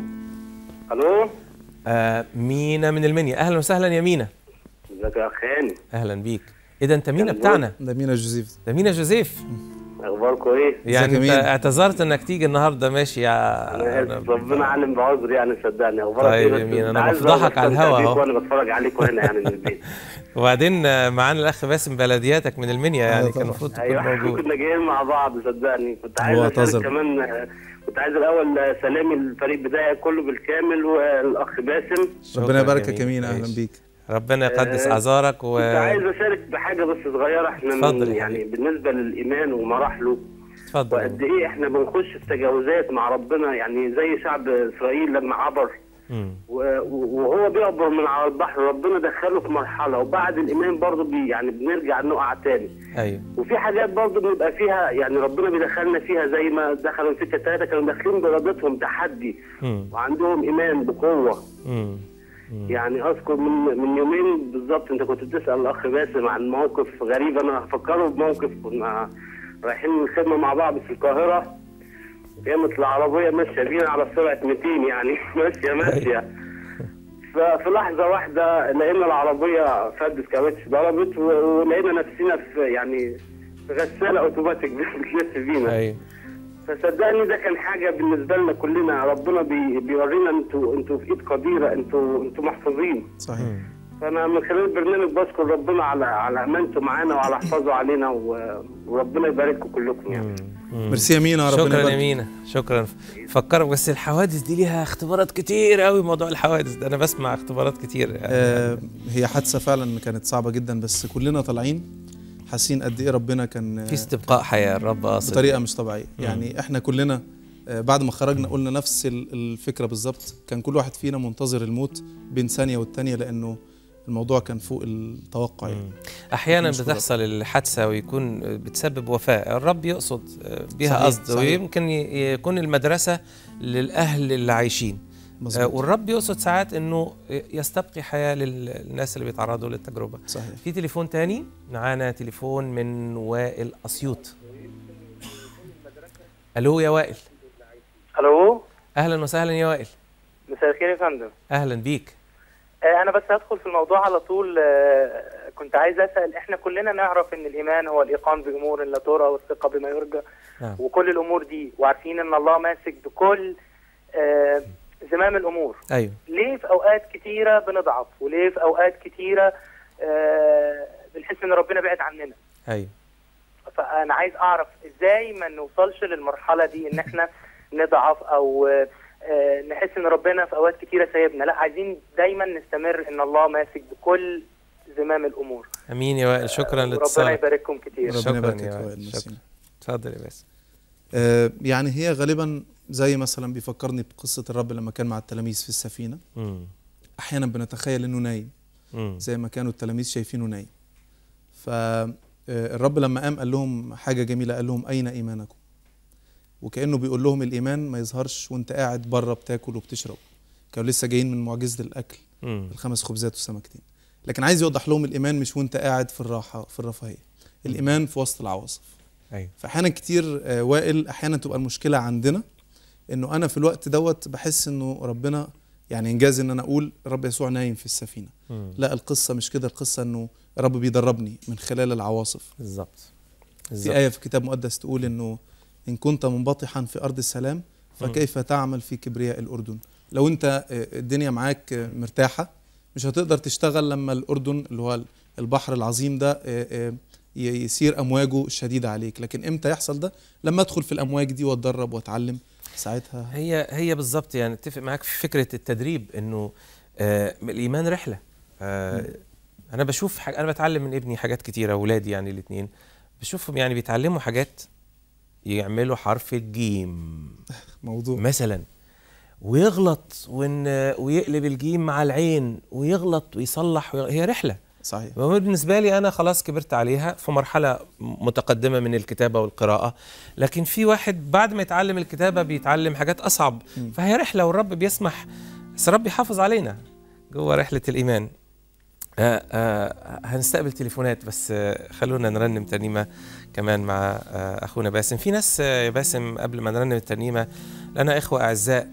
الو آه مينا من المنيا اهلا وسهلا يا مينا ازيك يا خاني اهلا بيك ايه ده انت مينا أهلاً بتاعنا ده مينا جوزيف ده مينا جوزيف اخباركم ايه؟ يعني يا انت مينا؟ اعتذرت انك تيجي النهارده ماشي يا انا آسف، ربنا عالم بعذري يعني صدقني اخبارك طيب ايه يا بس مين، أنا عايز بفضحك على أستمتع الهوا بيك أهو. وانا بتفرج عليكم هنا يعني من البيت وبعدين آه، معانا الاخ باسم بلدياتك من المنيا يعني أيوة كان طبعاً. المفروض تكون ايوه موجود كنا جايين مع بعض صدقني كنت عايز هو اشارك اعتذر. كمان آه، كنت عايز الاول آه، سلامي للفريق بتاعي كله بالكامل والاخ باسم شكراً ربنا يباركك جميل. يا مينا اهلا ماشي. بيك ربنا يقدس آه، اعذارك و كنت عايز اشارك بحاجه بس صغيره احنا اتفضل من يا يعني حبيبي. بالنسبه للايمان ومراحله اتفضل وقد ايه احنا بنخش في تجاوزات مع ربنا يعني زي شعب اسرائيل لما عبر مم. و- وهو بيعبر من على البحر ربنا دخله في مرحله وبعد الايمان برضه بي يعني بنرجع نقع تاني ايوه وفي حاجات برضه بنبقى فيها يعني ربنا بيدخلنا فيها زي ما دخلوا في ثلاثه كانوا داخلين بارادتهم تحدي مم. وعندهم ايمان بقوه مم. مم. يعني اذكر من من يومين بالظبط انت كنت بتسال الاخ باسم عن موقف غريب انا هفكره بموقف كنا رايحين الخدمه مع بعض في القاهره قامت العربيه ماشيه بينا على سرعه 200 يعني ماشيه ماشيه ففي لحظه واحده لقينا العربيه فدت كاوتش ضربت و- ولقينا نفسنا في يعني في غساله اوتوماتيك بتلف بينا ايوه فصدقني ده كان حاجه بالنسبه لنا كلنا ربنا بي بيورينا انتوا انتوا في ايد قديره انتوا انتوا محفوظين صحيح فانا من خلال البرنامج بشكر ربنا على على امانته معانا وعلى حفاظه علينا و- وربنا يبارككم كلكم يعني مم. ميرسي يا مينا ربنا شكرا يا يبارك مينا شكرا فكرك بس الحوادث دي ليها اختبارات كتير قوي موضوع الحوادث ده انا بسمع اختبارات كتير يعني آه، هي حادثه فعلا كانت صعبه جدا بس كلنا طالعين حاسين قد ايه ربنا كان في استبقاء حياه الرب قاصد بطريقه مش طبيعيه يعني احنا كلنا آه، بعد ما خرجنا قلنا نفس ال- الفكره بالظبط كان كل واحد فينا منتظر الموت بين ثانيه والتانيه لانه الموضوع كان فوق التوقع يعني احيانا مش بتحصل الحادثه ويكون بتسبب وفاه الرب يقصد بها صحيح، قصد صحيح. ويمكن ي- يكون المدرسه للاهل اللي عايشين آه، مظبوط والرب يقصد ساعات انه يستبقي حياه للناس اللي بيتعرضوا للتجربه صحيح في تليفون تاني معانا تليفون من وائل اسيوط الو يا وائل الو اهلا وسهلا يا وائل مساء الخير يا فندم اهلا بيك آه، انا بس هدخل في الموضوع على طول آه، كنت عايز اسال احنا كلنا نعرف ان الايمان هو الايقان بامور لا ترى والثقه بما يرجى نعم. وكل الامور دي وعارفين ان الله ماسك بكل آه، زمام الامور ايوه ليه في اوقات كتيره بنضعف وليه في اوقات كتيره آه، بنحس ان ربنا بعد عننا ايوه فانا عايز اعرف ازاي ما نوصلش للمرحله دي ان احنا نضعف او آه، آه، نحس ان ربنا في اوقات كتيره سايبنا لا عايزين دايما نستمر ان الله ماسك بكل زمام الامور امين يا وائل شكرا وربنا لاتصالك يبارككم كتير ربنا شكراً يبارك يا لك يا وائل، وائل شكراً. ميرسي. اتفضل يا باسم آه، يعني هي غالبا زي مثلا بيفكرني بقصه الرب لما كان مع التلاميذ في السفينه مم. احيانا بنتخيل انه نايم مم. زي ما كانوا التلاميذ شايفينه نايم فالرب لما قام قال لهم حاجة جميلة قال لهم أين إيمانكم وكأنه بيقول لهم الإيمان ما يظهرش وانت قاعد بره بتاكل وبتشرب كانوا لسه جايين من معجزة الأكل مم. الخمس خبزات والسمكتين لكن عايز يوضح لهم الإيمان مش وانت قاعد في الراحة في الرفاهية الايمان في وسط العواصف ايوه فاحيانا كتير آه، وائل احيانا تبقى المشكله عندنا انه انا في الوقت دوت بحس انه ربنا يعني انجاز ان انا اقول الرب يسوع نايم في السفينه لا القصه مش كده القصه انه الرب بيدربني من خلال العواصف بالظبط في بالظبط آية في كتاب مقدس تقول إنه إن كنت منبطحا في أرض السلام فكيف تعمل في كبرياء الأردن لو أنت آه، الدنيا معاك آه، مرتاحة مش هتقدر تشتغل لما الأردن اللي هو البحر العظيم ده آه، آه، ي- يسير أمواجه الشديدة عليك لكن إمتى يحصل ده لما أدخل في الأمواج دي وأتدرب وأتعلم ساعتها هي هي بالظبط يعني اتفق معاك في فكره التدريب انه آه الايمان رحله آه انا بشوف حاجة انا بتعلم من ابني حاجات كتيره اولادي يعني الاثنين بشوفهم يعني بيتعلموا حاجات يعملوا حرف الجيم موضوع مثلا ويغلط وإن ويقلب الجيم مع العين ويغلط ويصلح ويغ... هي رحله صحيح وهو بالنسبة لي أنا خلاص كبرت عليها في مرحلة متقدمة من الكتابة والقراءة لكن في واحد بعد ما يتعلم الكتابة بيتعلم حاجات أصعب مم. فهي رحلة والرب بيسمح بس الرب يحافظ علينا جوه رحلة الإيمان آه آه هنستقبل تليفونات بس آه خلونا نرنم ترنيمة كمان مع آه أخونا باسم في ناس آه يا باسم قبل ما نرنم الترنيمة لنا إخوة أعزاء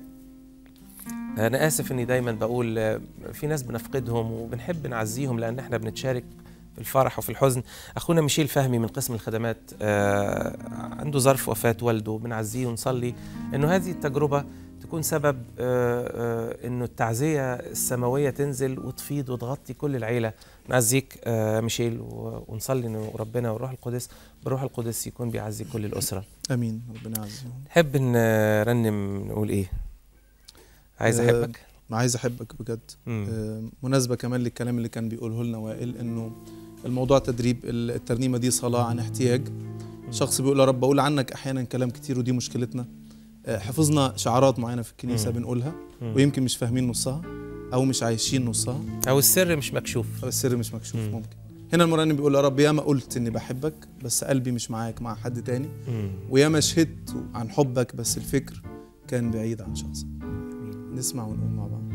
أنا آسف إني دايما بقول آه، في ناس بنفقدهم وبنحب نعزيهم لأن إحنا بنتشارك في الفرح وفي الحزن أخونا ميشيل فهمي من قسم الخدمات آه، عنده ظرف وفاة والده بنعزيه ونصلي إنه هذه التجربة تكون سبب آه، آه، إنه التعزية السماوية تنزل وتفيض وتغطي كل العيلة نعزيك آه، ميشيل و- ونصلي إنه ربنا والروح القدس بالروح القدس يكون بيعزي كل الأسرة أمين ربنا يعزهم نحب نرنم نقول إيه عايز آه، أحبك عايز أحبك بجد مم. آه، مناسبة كمان للكلام اللي كان بيقوله لنا وائل انه الموضوع تدريب الترنيمة دي صلاة عن احتياج شخص بيقول يا رب بقول عنك احيانا كلام كتير ودي مشكلتنا آه، حفظنا شعارات معينة في الكنيسة مم. بنقولها مم. ويمكن مش فاهمين نصها او مش عايشين نصها أو السر مش مكشوف او السر مش مكشوف مم. ممكن هنا المرنم بيقول يا رب ياما قلت اني بحبك بس قلبي مش معاك مع حد تاني مم. وياما شهدت عن حبك بس الفكر كان بعيد عن شخصك نسمع ونقول مع بعض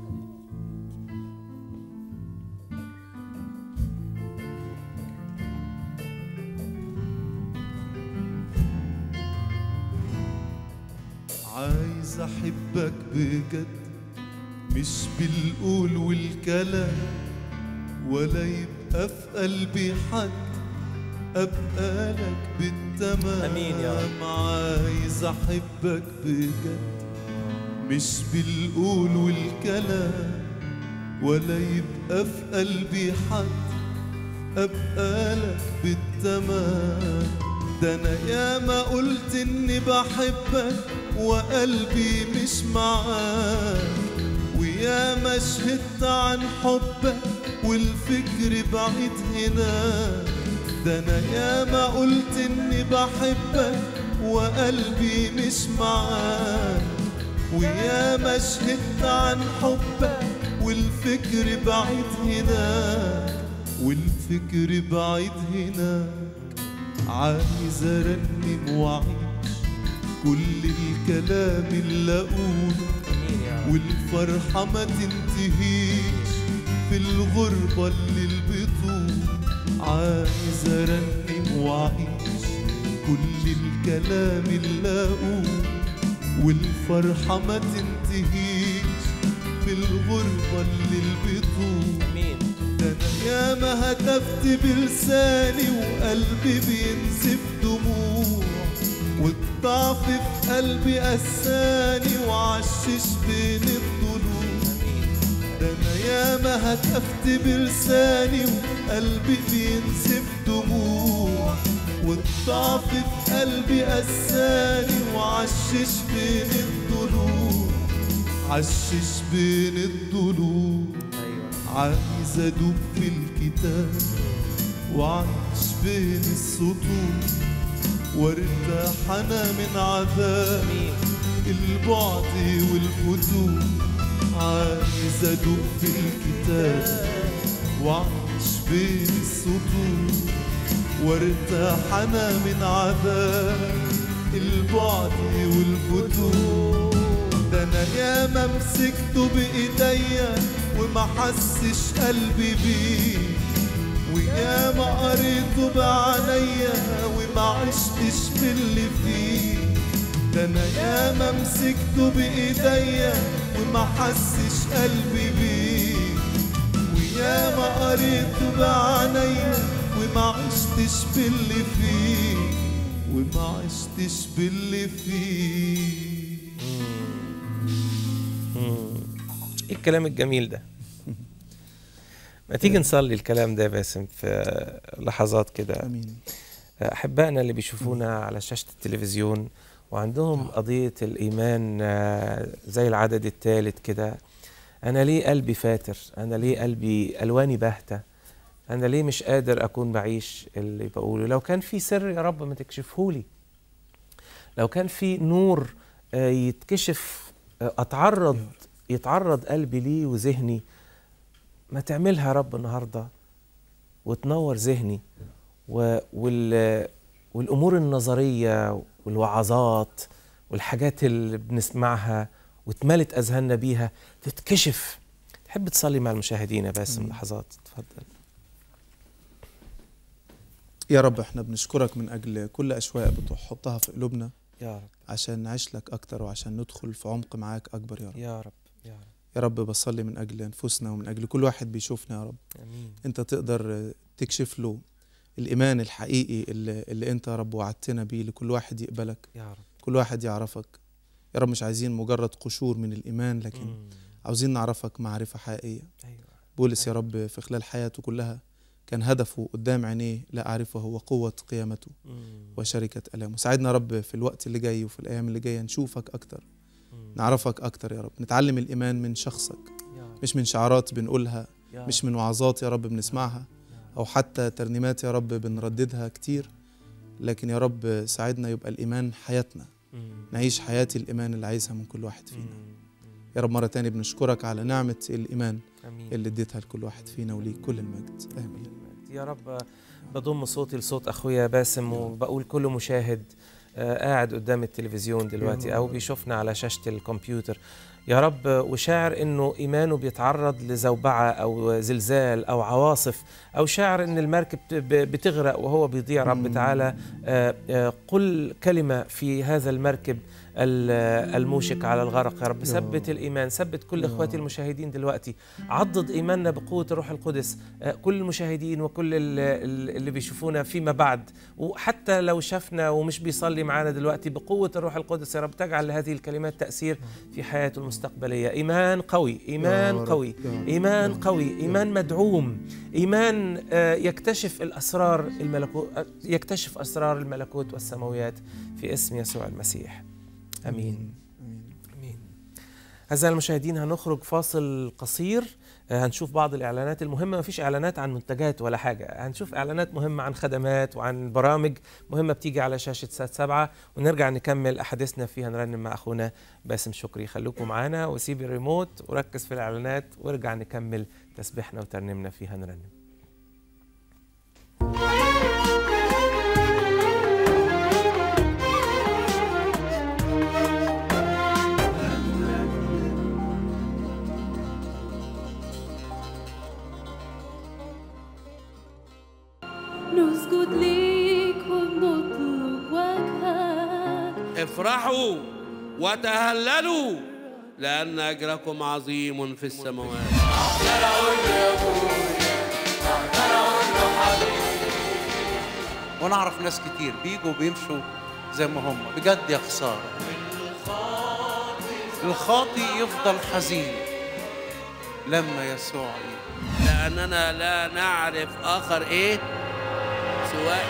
عايز احبك بجد مش بالقول والكلام ولا يبقى في قلبي حد ابقى لك بالتمام أمين يا رب. عايز احبك بجد مش بالقول والكلام ولا يبقى في قلبي حد ابقى لك بالتمام ده انا ياما قلت اني بحبك وقلبي مش معاك وياما شهدت عن حبك والفكر بعيد هناك ده انا ياما قلت اني بحبك وقلبي مش معاك وياما شهدت عن حبك والفكر بعيد هناك والفكر بعيد هناك عايز ارنم واعيش كل الكلام اللي اقوله والفرحة ما تنتهيش في الغربة اللي البطول عايز ارنم واعيش كل الكلام اللي اقوله والفرحة ما تنتهيش في الغربة اللي البطول امين ده انا ياما هتفت بلساني وقلبي بينزف دموع والضعف في قلبي قساني وعشش بين الضلوع ده انا ياما هتفت بلساني وقلبي بينزف دموع والضعف في قلبي قساني وعشش بين الضلوع عشش بين الضلوع ايوه عايز ادوب في الكتاب وعيش بين السطور وارتاح انا من عذاب امين البعد والفتور عايز ادوب في الكتاب وعيش بين السطور وارتاح انا من عذاب البعد والفتور ده انا ياما مسكته بايديا وما حسش قلبي بيه وياما قريته بعينيا وما عشتش باللي فيه ده انا ياما مسكته بايديا وما حسش قلبي بيه وياما قريته بعينيا وما عشتش باللي فيه وما عشتش باللي فيه ايه الكلام الجميل ده ما تيجي نصلي الكلام ده يا باسم في لحظات كده امين احبائنا اللي بيشوفونا على شاشه التلفزيون وعندهم قضيه الايمان آه، زي العدد الثالث كده انا ليه قلبي فاتر انا ليه قلبي الواني باهته انا ليه مش قادر اكون بعيش اللي بقوله لو كان في سر يا رب ما تكشفهولي لو كان في نور آه، يتكشف آه، اتعرض يتعرض قلبي ليه وذهني ما تعملها يا رب النهارده وتنور ذهني و- وال والامور النظريه والوعظات والحاجات اللي بنسمعها واتملت اذهاننا بيها تتكشف تحب تصلي مع المشاهدين يا باسم أمين. لحظات تفضل يا رب احنا بنشكرك من اجل كل اشواق بتحطها في قلوبنا يا رب عشان نعيش لك اكتر وعشان ندخل في عمق معاك اكبر يا رب يا رب يا رب يا رب بصلي من اجل انفسنا ومن اجل كل واحد بيشوفنا يا رب امين انت تقدر تكشف له الايمان الحقيقي اللي, اللي انت يا رب وعدتنا بيه لكل واحد يقبلك يا رب كل واحد يعرفك يا رب مش عايزين مجرد قشور من الايمان لكن مم. عاوزين نعرفك معرفة حقيقية ايوه بولس يا رب في خلال حياته كلها كان هدفه قدام عينيه لا أعرفه هو قوة قيامته مم. وشركة ألامه ساعدنا يا رب في الوقت اللي جاي وفي الأيام اللي جاية نشوفك أكتر مم. نعرفك أكتر يا رب نتعلم الإيمان من شخصك يا رب. مش من شعارات بنقولها يا مش رب. من وعظات يا رب بنسمعها يا رب. أو حتى ترنيمات يا رب بنرددها كتير لكن يا رب ساعدنا يبقى الإيمان حياتنا مم. نعيش حياة الإيمان اللي عايزها من كل واحد فينا مم. يا رب مرة تاني بنشكرك على نعمة الإيمان امين اللي اديتها لكل واحد فينا وليك كل المجد آمين يا رب بضم صوتي لصوت اخويا باسم وبقول كل مشاهد آه، قاعد قدام التلفزيون دلوقتي او بيشوفنا على شاشه الكمبيوتر يا رب وشاعر انه ايمانه بيتعرض لزوبعه او زلزال او عواصف او شاعر ان المركب ب- بتغرق وهو بيضيع رب مم. تعالى آه، آه، قل كلمه في هذا المركب ال- الموشك على الغرق يا رب ثبت الايمان ثبت كل يا اخواتي رب. المشاهدين دلوقتي عضد ايماننا بقوه الروح القدس آه، كل المشاهدين وكل ال- ال- اللي بيشوفونا فيما بعد وحتى لو شافنا ومش بيصلي معانا دلوقتي بقوه الروح القدس يا رب تجعل لهذه الكلمات تاثير في حياته المستقبليه ايمان قوي ايمان يا رب، قوي يا رب، ايمان يا رب، قوي يا رب. ايمان مدعوم ايمان آه، يكتشف الاسرار الملكوت يكتشف اسرار الملكوت والسماويات في اسم يسوع المسيح امين آمين امين أعزائي المشاهدين هنخرج فاصل قصير آه، هنشوف بعض الإعلانات المهمة مفيش إعلانات عن منتجات ولا حاجة هنشوف إعلانات مهمة عن خدمات وعن برامج مهمة بتيجي على شاشة سات سبعة ونرجع نكمل أحاديثنا فيها نرنم مع أخونا باسم شكري خلوكم معانا وسيب الريموت وركز في الإعلانات وارجع نكمل تسبيحنا وترنيمنا فيها نرنم نسجد ليك ونطلب وجهك افرحوا وتهللوا لأن أجركم عظيم في السماوات وانا اعرف ناس كتير بيجوا بيمشوا زي ما هم بجد يا خساره الخاطي يفضل حزين لما يسوع يجي لأننا لا نعرف آخر إيه سواء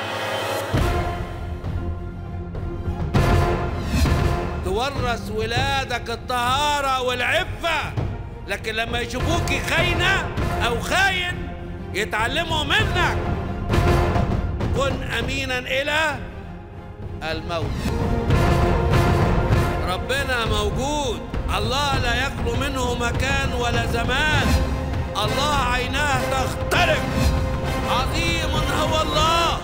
تورث ولادك الطهارة والعفة لكن لما يشوفوكي خاينة أو خاين يتعلموا منك كن أمينا إلى الموت ربنا موجود الله لا يخلو منه مكان ولا زمان الله عيناه تخترق عظيم هو الله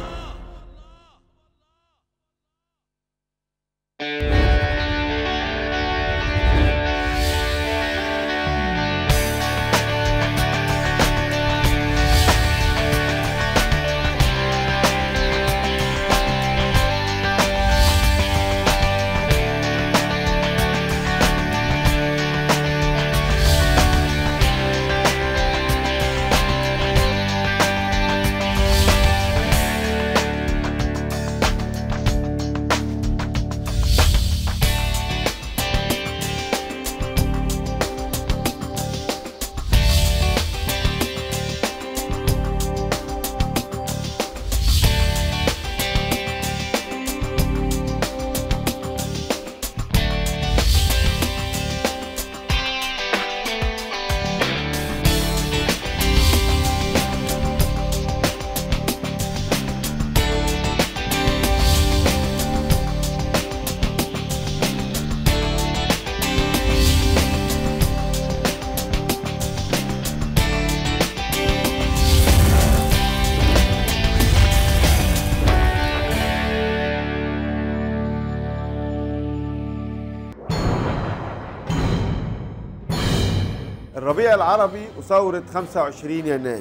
الربيع العربي وثورة 25 يناير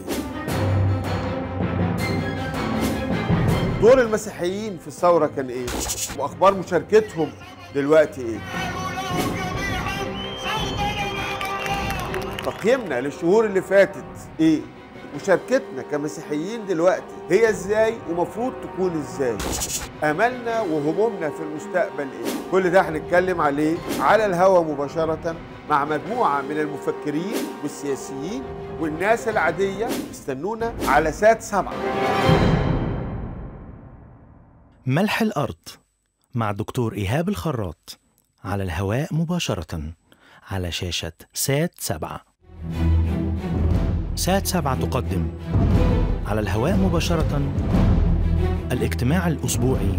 دور المسيحيين في الثورة كان ايه؟ واخبار مشاركتهم دلوقتي ايه؟ تقييمنا للشهور اللي فاتت ايه؟ مشاركتنا كمسيحيين دلوقتي هي ازاي ومفروض تكون ازاي؟ املنا وهمومنا في المستقبل ايه؟ كل ده هنتكلم عليه على الهوا مباشرة مع مجموعة من المفكرين والسياسيين والناس العادية استنونا على سات سبعة ملح الأرض مع دكتور إيهاب الخراط على الهواء مباشرة على شاشة سات سبعة سات سبعة تقدم على الهواء مباشرة الاجتماع الأسبوعي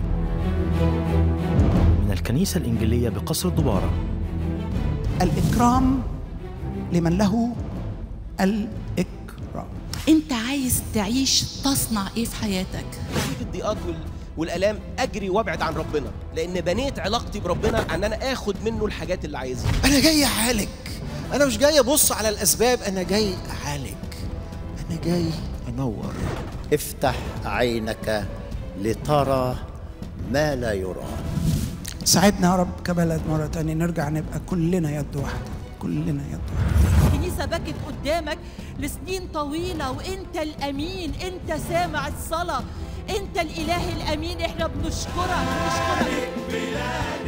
من الكنيسة الإنجيلية بقصر الدبارة الإكرام لمن له الإكرام انت عايز تعيش تصنع ايه في حياتك نتيجه الضيقات وال... والالام اجري وابعد عن ربنا لان بنيت علاقتي بربنا ان انا اخد منه الحاجات اللي عايزها انا جاي اعالج انا مش جاي ابص على الاسباب انا جاي اعالج انا جاي انور افتح عينك لترى ما لا يرى ساعدنا يا رب كبلد مرة تانية نرجع نبقى كلنا يد واحدة كلنا يد واحدة الكنيسة بكت قدامك لسنين طويلة وانت الامين انت سامع الصلاة انت الاله الامين احنا بنشكرك بنشكرك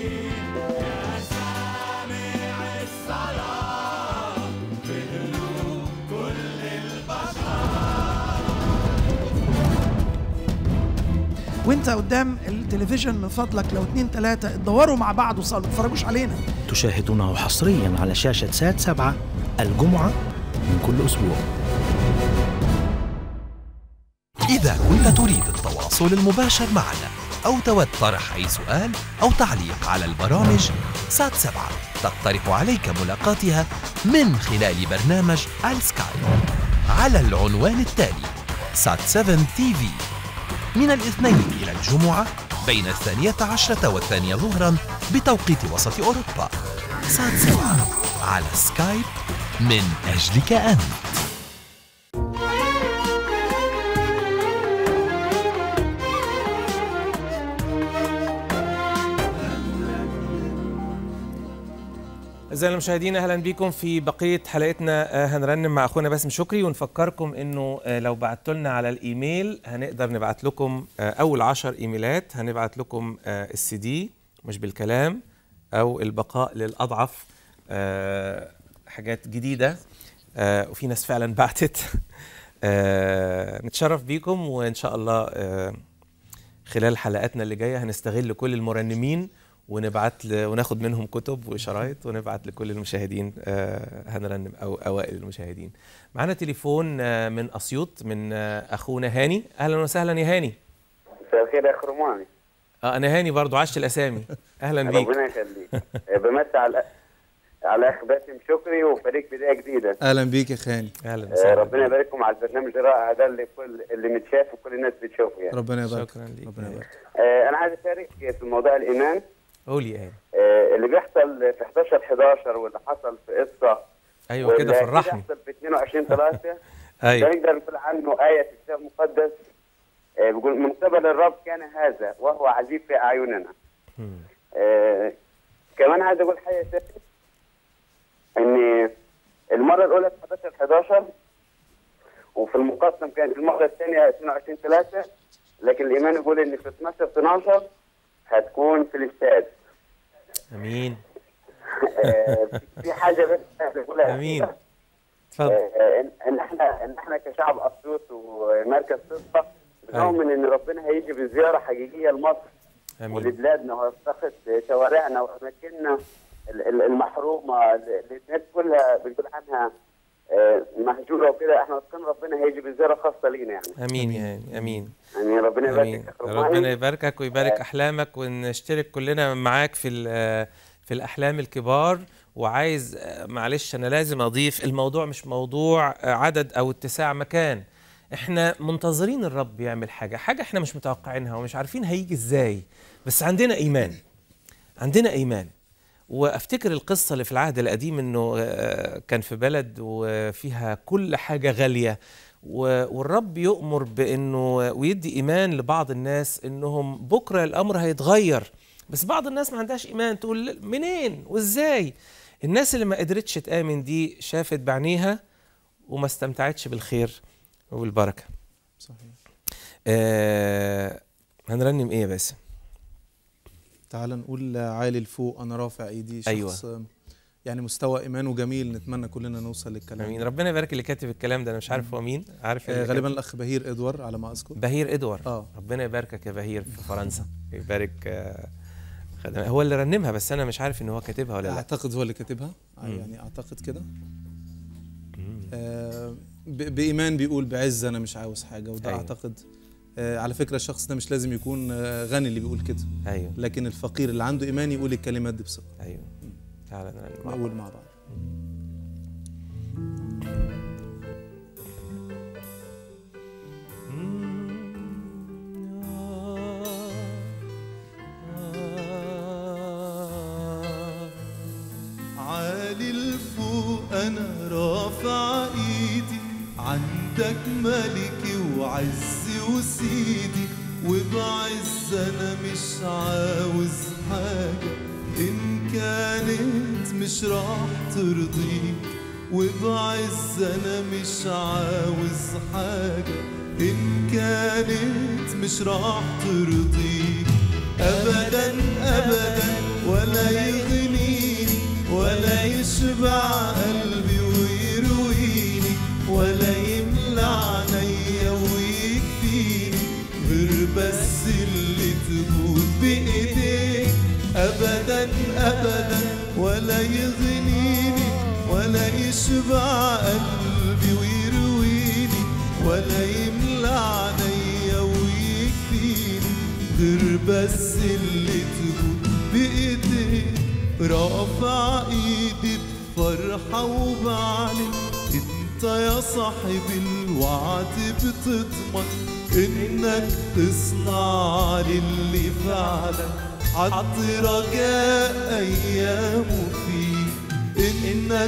وانت قدام التلفزيون من فضلك لو اتنين تلاتة اتدوروا مع بعض وصلوا ما تتفرجوش علينا تشاهدونه حصريا على شاشة سات سبعة الجمعة من كل أسبوع إذا كنت تريد التواصل المباشر معنا أو تود طرح أي سؤال أو تعليق على البرامج سات سبعة تقترح عليك ملاقاتها من خلال برنامج السكايب على العنوان التالي سات 7 تي في من الاثنين إلى الجمعة بين الثانية عشرة والثانية ظهرا بتوقيت وسط أوروبا سات سبعة على سكايب من أجلك أنت أعزائي المشاهدين أهلا بكم في بقية حلقتنا آه، هنرنم مع أخونا باسم شكري ونفكركم إنه آه، لو بعتوا لنا على الإيميل هنقدر نبعت لكم آه، أول عشر إيميلات هنبعت لكم آه، السي دي مش بالكلام أو البقاء للأضعف آه، حاجات جديدة آه، وفي ناس فعلا بعتت آه، نتشرف بيكم وإن شاء الله آه، خلال حلقاتنا اللي جايه هنستغل كل المرنمين ونبعت ل... وناخد منهم كتب وشرايط ونبعت لكل المشاهدين آه هنرنم او اوائل المشاهدين. معانا تليفون آه من اسيوط من آه اخونا هاني اهلا وسهلا يا هاني. مساء الخير يا اخ روماني اه انا هاني برضو عشت الاسامي اهلا بيك. ربنا يخليك بمسي على على اخ باسم شكري وفريق بدايه جديده اهلا بيك يا خاني اهلا آه، ربنا يبارككم على البرنامج الرائع ده اللي كل اللي متشاف وكل الناس بتشوفه يعني ربنا يبارك شكرا ليك ربنا يبارك آه، انا عايز اشارك في موضوع الايمان قول يا هاني. آه، اللي بيحصل في 11 11 واللي حصل في قصه ايوه كده واللي فرحني. بيحصل في 22 3 ايوه. ده نقدر نقول عنه ايه في الكتاب المقدس آه، بيقول من قبل الرب كان هذا وهو عجيب في اعيننا آه، كمان عايز اقول حاجه تانية ان المره الاولى في 11 11 وفي المقسم كانت المره الثانيه 22 3 لكن الايمان يقول ان في 12 12 هتكون في الاستاد امين آه، في حاجه بس عايز اقولها امين اتفضل آه، ان إن احنا ان احنا كشعب اسيوط ومركز صفه بنؤمن ان ربنا هيجي بزياره حقيقيه لمصر امين ولبلادنا ويفتقد شوارعنا واماكننا ال- ال- المحرومه اللي الناس كلها بنقول عنها آه، مهجوره وكده احنا واثقين ربنا هيجي بزياره خاصه لينا يعني امين يا هاني امين يعني ربنا يبارك امين يا أخ رمائي. ربنا يباركك ويبارك احلامك ونشترك كلنا معاك في ال- في الاحلام الكبار وعايز آه، معلش انا لازم اضيف الموضوع مش موضوع آه، عدد او اتساع مكان احنا منتظرين الرب يعمل حاجه حاجه احنا مش متوقعينها ومش عارفين هيجي ازاي بس عندنا ايمان عندنا ايمان وافتكر القصه اللي في العهد القديم انه آه، كان في بلد وفيها كل حاجه غاليه و- والرب يؤمر بانه ويدي ايمان لبعض الناس انهم بكره الامر هيتغير بس بعض الناس ما عندهاش ايمان تقول منين وازاي الناس اللي ما قدرتش تامن دي شافت بعينيها وما استمتعتش بالخير وبالبركه صحيح آه هنرنم ايه يا باسم تعال نقول عالي لفوق انا رافع ايدي شخص أيوة. يعني مستوى ايمانه جميل نتمنى كلنا نوصل للكلام امين ده. ربنا يبارك اللي كاتب الكلام ده انا مش عارف هو مين عارف آه اللي غالبا كاتب؟ الاخ بهير ادوار على ما اذكر بهير ادوار اه ربنا يباركك يا بهير في فرنسا يبارك آه، خدم هو اللي رنمها بس انا مش عارف ان هو كاتبها ولا لا اعتقد هو اللي كاتبها مم. يعني اعتقد كده آه ب- بايمان بيقول بعز انا مش عاوز حاجه وده أيوة. اعتقد آه على فكره الشخص ده مش لازم يكون آه غني اللي بيقول كده ايوه لكن الفقير اللي عنده ايمان يقول الكلمات دي بثقه ايوه تعالى نرنم مع نقول بعض. مع بعض عالي لفوق انا رافع ايدي عندك ملكي وعزي وسيدي وبعز انا مش عاوز حاجة ان كانت مش راح ترضيك وبعز انا مش عاوز حاجة ان كانت مش راح ترضيك ابدا ابدا ولا يغنيني ولا يشبع قلبي ويرويني ولا يملى عينيا ويكفيني غير بس اللي تجود بايديك ابدا ابدا ولا يغنيني ولا يشبع قلبي ويرويني ولا يملى عينيا ويكفيني غير بس اللي تجود بايديك رافع ايدي بفرحة وبعلن انت يا صاحب الوعد بتضمن انك تصنع للي فعلا حط رجاء ايامه فيه انك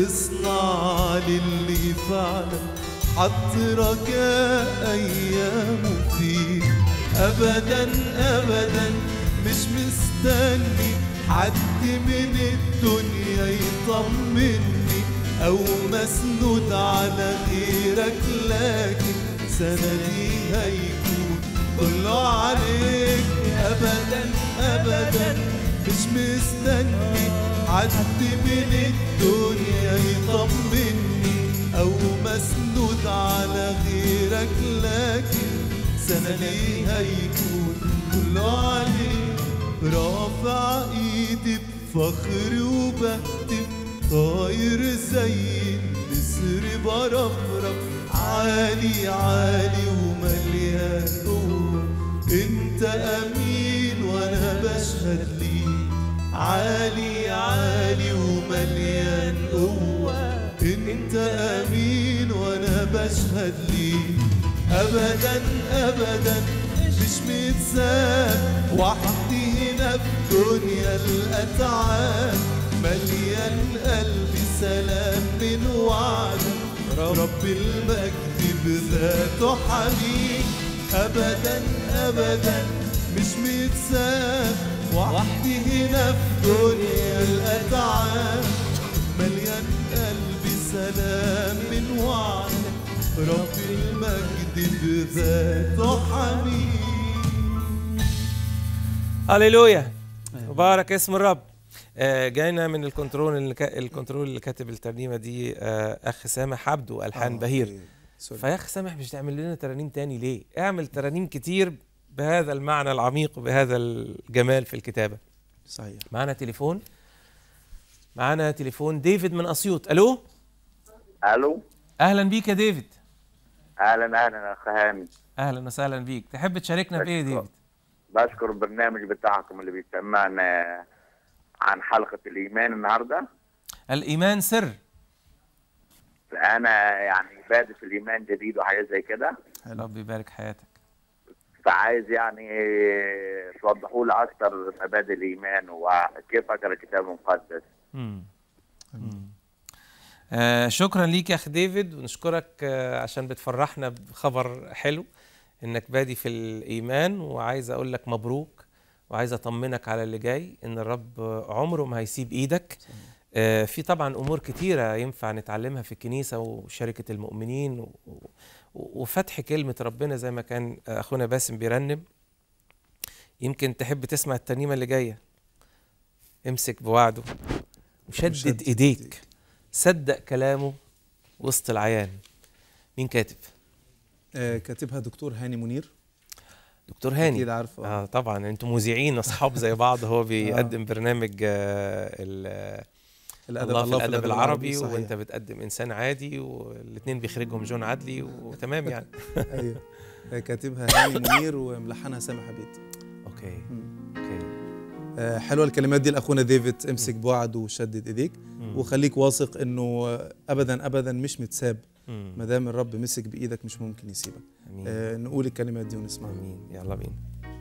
تصنع للي فعلا حط رجاء ايامه فيه ابدا ابدا مش مستني حد من الدنيا يطمني او مسنود على غيرك لكن سندي هيكون كله عليك ابدا ابدا مش مستني حد من الدنيا يطمني او مسنود على غيرك لكن سندي هيكون كله عليك رافع ايدي بفخر وبهتف طاير زي النسر برفرف عالي عالي ومليان قوة انت امين وانا بشهد ليك عالي عالي ومليان قوة انت امين وانا بشهد ليك ابدا ابدا مش متساب وحدي هنا في دنيا الاتعاب مليان قلبي سلام من وعدك رب المجد بذاته حنين ابدا ابدا مش متساب وحدي هنا في دنيا الاتعاب مليان قلبي سلام من وعدك رب المجد بذاته حنين هللويا مبارك اسم الرب آه، جاينا من الكنترول اللي كا... الكنترول اللي كاتب الترنيمه دي آه، اخ سامح عبده الحان آه، بهير أوكي. سوري. فيا اخ سامح مش تعمل لنا ترانيم تاني ليه اعمل ترانيم كتير بهذا المعنى العميق وبهذا الجمال في الكتابه صحيح معانا تليفون معانا تليفون ديفيد من اسيوط الو الو اهلا بيك يا ديفيد اهلا اهلا اخ هاني اهلا وسهلا بيك تحب تشاركنا بايه يا ديفيد بشكر البرنامج بتاعكم اللي بيسمعنا عن حلقه الايمان النهارده الايمان سر انا يعني بادئ في الايمان جديد وحاجات زي كده رب يبارك حياتك فعايز يعني توضحوا لي اكتر مبادئ الايمان وكيف اقرا الكتاب المقدس مم. مم. آه شكرا ليك يا اخ ديفيد ونشكرك آه عشان بتفرحنا بخبر حلو انك بادي في الايمان وعايز اقول لك مبروك وعايز اطمنك على اللي جاي ان الرب عمره ما هيسيب ايدك آه في طبعا امور كتيره ينفع نتعلمها في الكنيسه وشركه المؤمنين و- و- وفتح كلمه ربنا زي ما كان اخونا باسم بيرنم يمكن تحب تسمع الترنيمه اللي جايه امسك بوعده وشدد وشدد ايديك صدق كلامه وسط العيان مين كاتب آه كاتبها دكتور هاني منير دكتور هاني اكيد عارفه اه طبعا انتم مذيعين اصحاب زي بعض هو بيقدم برنامج آه ال- الأدب- الله في الله في الادب الأدب العربي العربي، صحيح. وانت بتقدم انسان عادي والاثنين بيخرجهم جون عدلي وتمام يعني ايوه آه، كاتبها هاني منير وملحنها سامح عبيد اوكي اوكي آه، حلوه الكلمات دي لاخونا ديفيد امسك بوعد وشدد ايديك وخليك واثق انه آه، ابدا ابدا مش متساب مم. ما دام الرب مسك بايدك مش ممكن يسيبك امين آه نقول الكلمات دي ونسمعها امين يلا بينا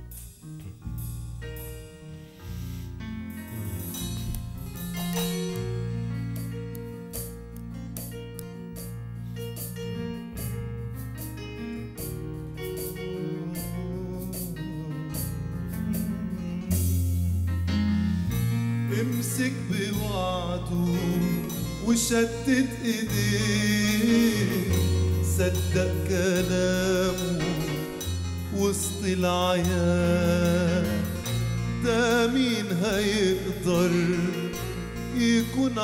امسك بوعده وشتت ايديه صدق كلامه وسط العيان ده مين هيقدر يكون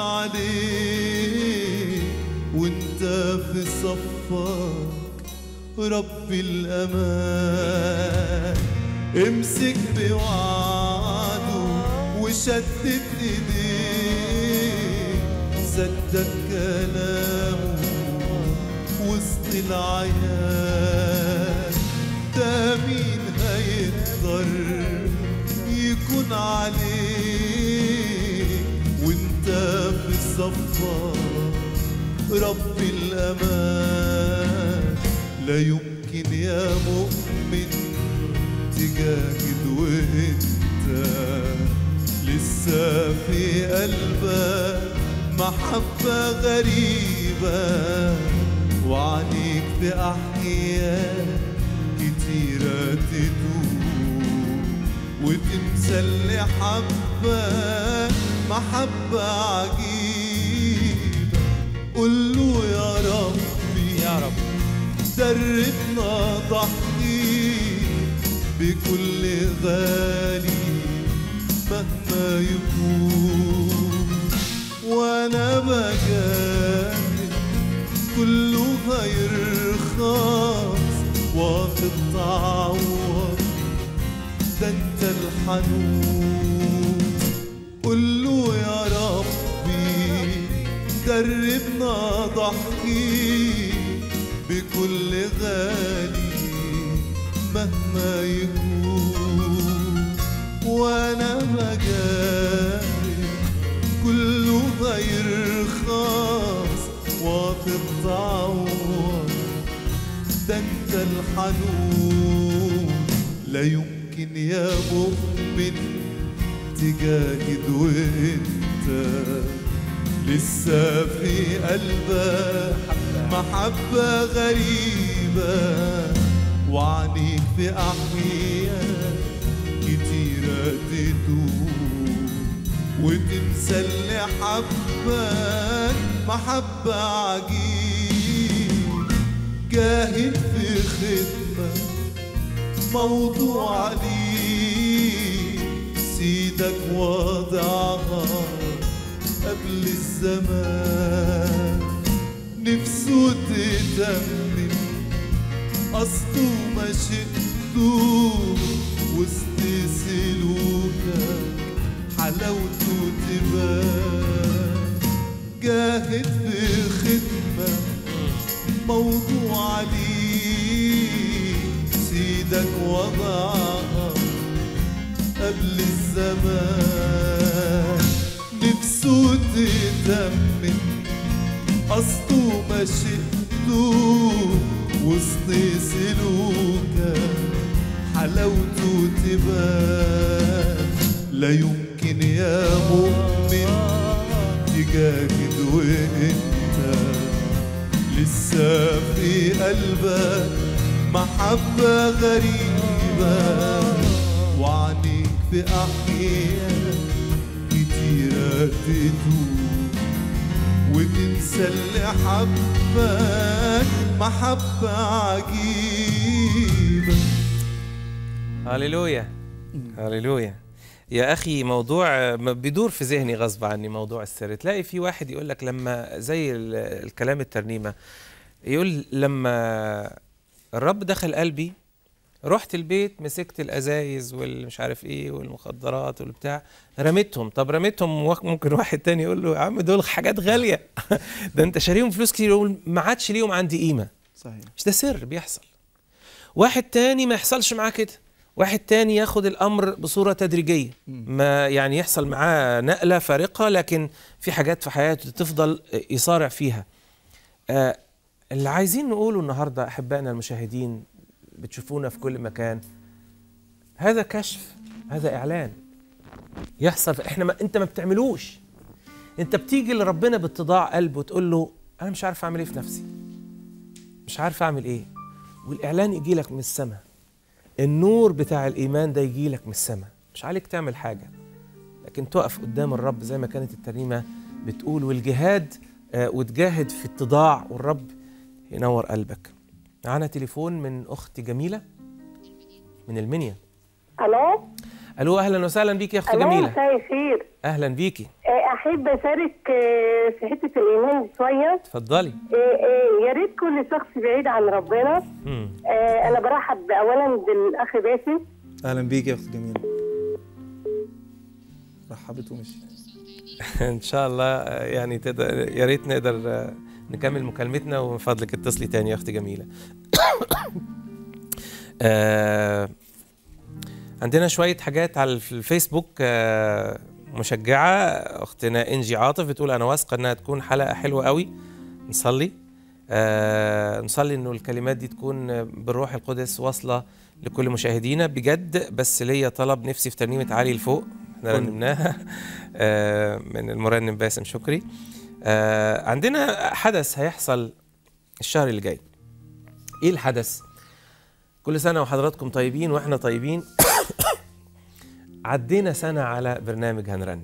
عليه وانت في صفك رب الامان امسك بوعده وشتت ايديه صدق كلامه وسط العيان ده مين هيقدر يكون عليه وانت في صفك رب الامان لا يمكن يا مؤمن تجاهد وانت لسه في قلبك محبة غريبة وعنيك بأحيان كتيرة تدوب وتنسى اللي حبك محبة عجيبة قول له يا ربي يا رب دربنا ضحكي بكل غالي مهما يكون وانا بجاهد كله هيرخص واخد تعوض ده انت الحنون قول له يا ربي دربنا ضحكي بكل غالي مهما يكون وانا بجاهد كله هيرخص واخد تعوض ده انت الحنون لا يمكن يا مؤمن تجاهد وانت لسه في قلبك محبة غريبة وعنيك في أحيان كتيرة تدوب وتنسى اللي حبك محبة عجيب جاهد في خدمة موضوع ليك سيدك وضعها قبل الزمان نفسه تتمم قصده مشيئته وسط سلوكك حلاوته تبان جاهد في خدمة موضوع ليك سيدك وضعها قبل الزمان نفسه تتمم قصده مشيئته وسط سلوكك حلاوته تبان لا يمكن يا مؤمن تجاهد وانت لسه في قلبك محبة غريبة وعنيك بأحيان كتيرة تدوب وتنسى اللي حبك محبة عجيبة هللويا هللويا يا اخي موضوع م- بيدور في ذهني غصب عني موضوع السر تلاقي في واحد يقول لك لما زي ال- الكلام الترنيمه يقول لما الرب دخل قلبي رحت البيت مسكت الازايز والمش عارف ايه والمخدرات والبتاع رميتهم طب رميتهم وق- ممكن واحد تاني يقول له يا عم دول حاجات غاليه ده انت شاريهم فلوس كتير يقول ما عادش ليهم عندي قيمه صحيح مش ده سر بيحصل واحد تاني ما يحصلش معاه كده واحد تاني ياخد الامر بصوره تدريجيه ما يعني يحصل معاه نقله فارقه لكن في حاجات في حياته تفضل يصارع فيها آه اللي عايزين نقوله النهارده احبائنا المشاهدين بتشوفونا في كل مكان هذا كشف هذا اعلان يحصل احنا ما انت ما بتعملوش انت بتيجي لربنا باتضاع قلب وتقول له انا مش عارف اعمل ايه في نفسي مش عارف اعمل ايه والاعلان يجي لك من السماء النور بتاع الايمان ده يجي لك من السماء مش عليك تعمل حاجه لكن تقف قدام الرب زي ما كانت الترنيمه بتقول والجهاد آه، وتجاهد في اتضاع والرب ينور قلبك معانا تليفون من اخت جميله من المنيا الو الو اهلا وسهلا بيكي يا اخت الو جميله مساء الخير اهلا بيكي آه، احب اشارك آه، في حته الايمان شويه اتفضلي آه، آه، يا ريت كل شخص بعيد عن ربنا مم. آه، انا برحب اولا بالاخ باسم اهلا بيك يا اخت جميله رحبت ومشي ان شاء الله آه، يعني تقدر يا ريت نقدر آه، نكمل مكالمتنا ومن فضلك اتصلي تاني يا اختي جميله آه، عندنا شويه حاجات على الف- الفيسبوك آه، مشجعه اختنا انجي عاطف بتقول انا واثقه انها تكون حلقه حلوه قوي نصلي آه نصلي انه الكلمات دي تكون بالروح القدس واصله لكل مشاهدينا بجد بس ليا طلب نفسي في ترنيمه علي لفوق احنا قول. رنمناها آه من المرنم باسم شكري آه عندنا حدث هيحصل الشهر اللي جاي ايه الحدث كل سنه وحضراتكم طيبين واحنا طيبين عدينا سنه على برنامج هنرنم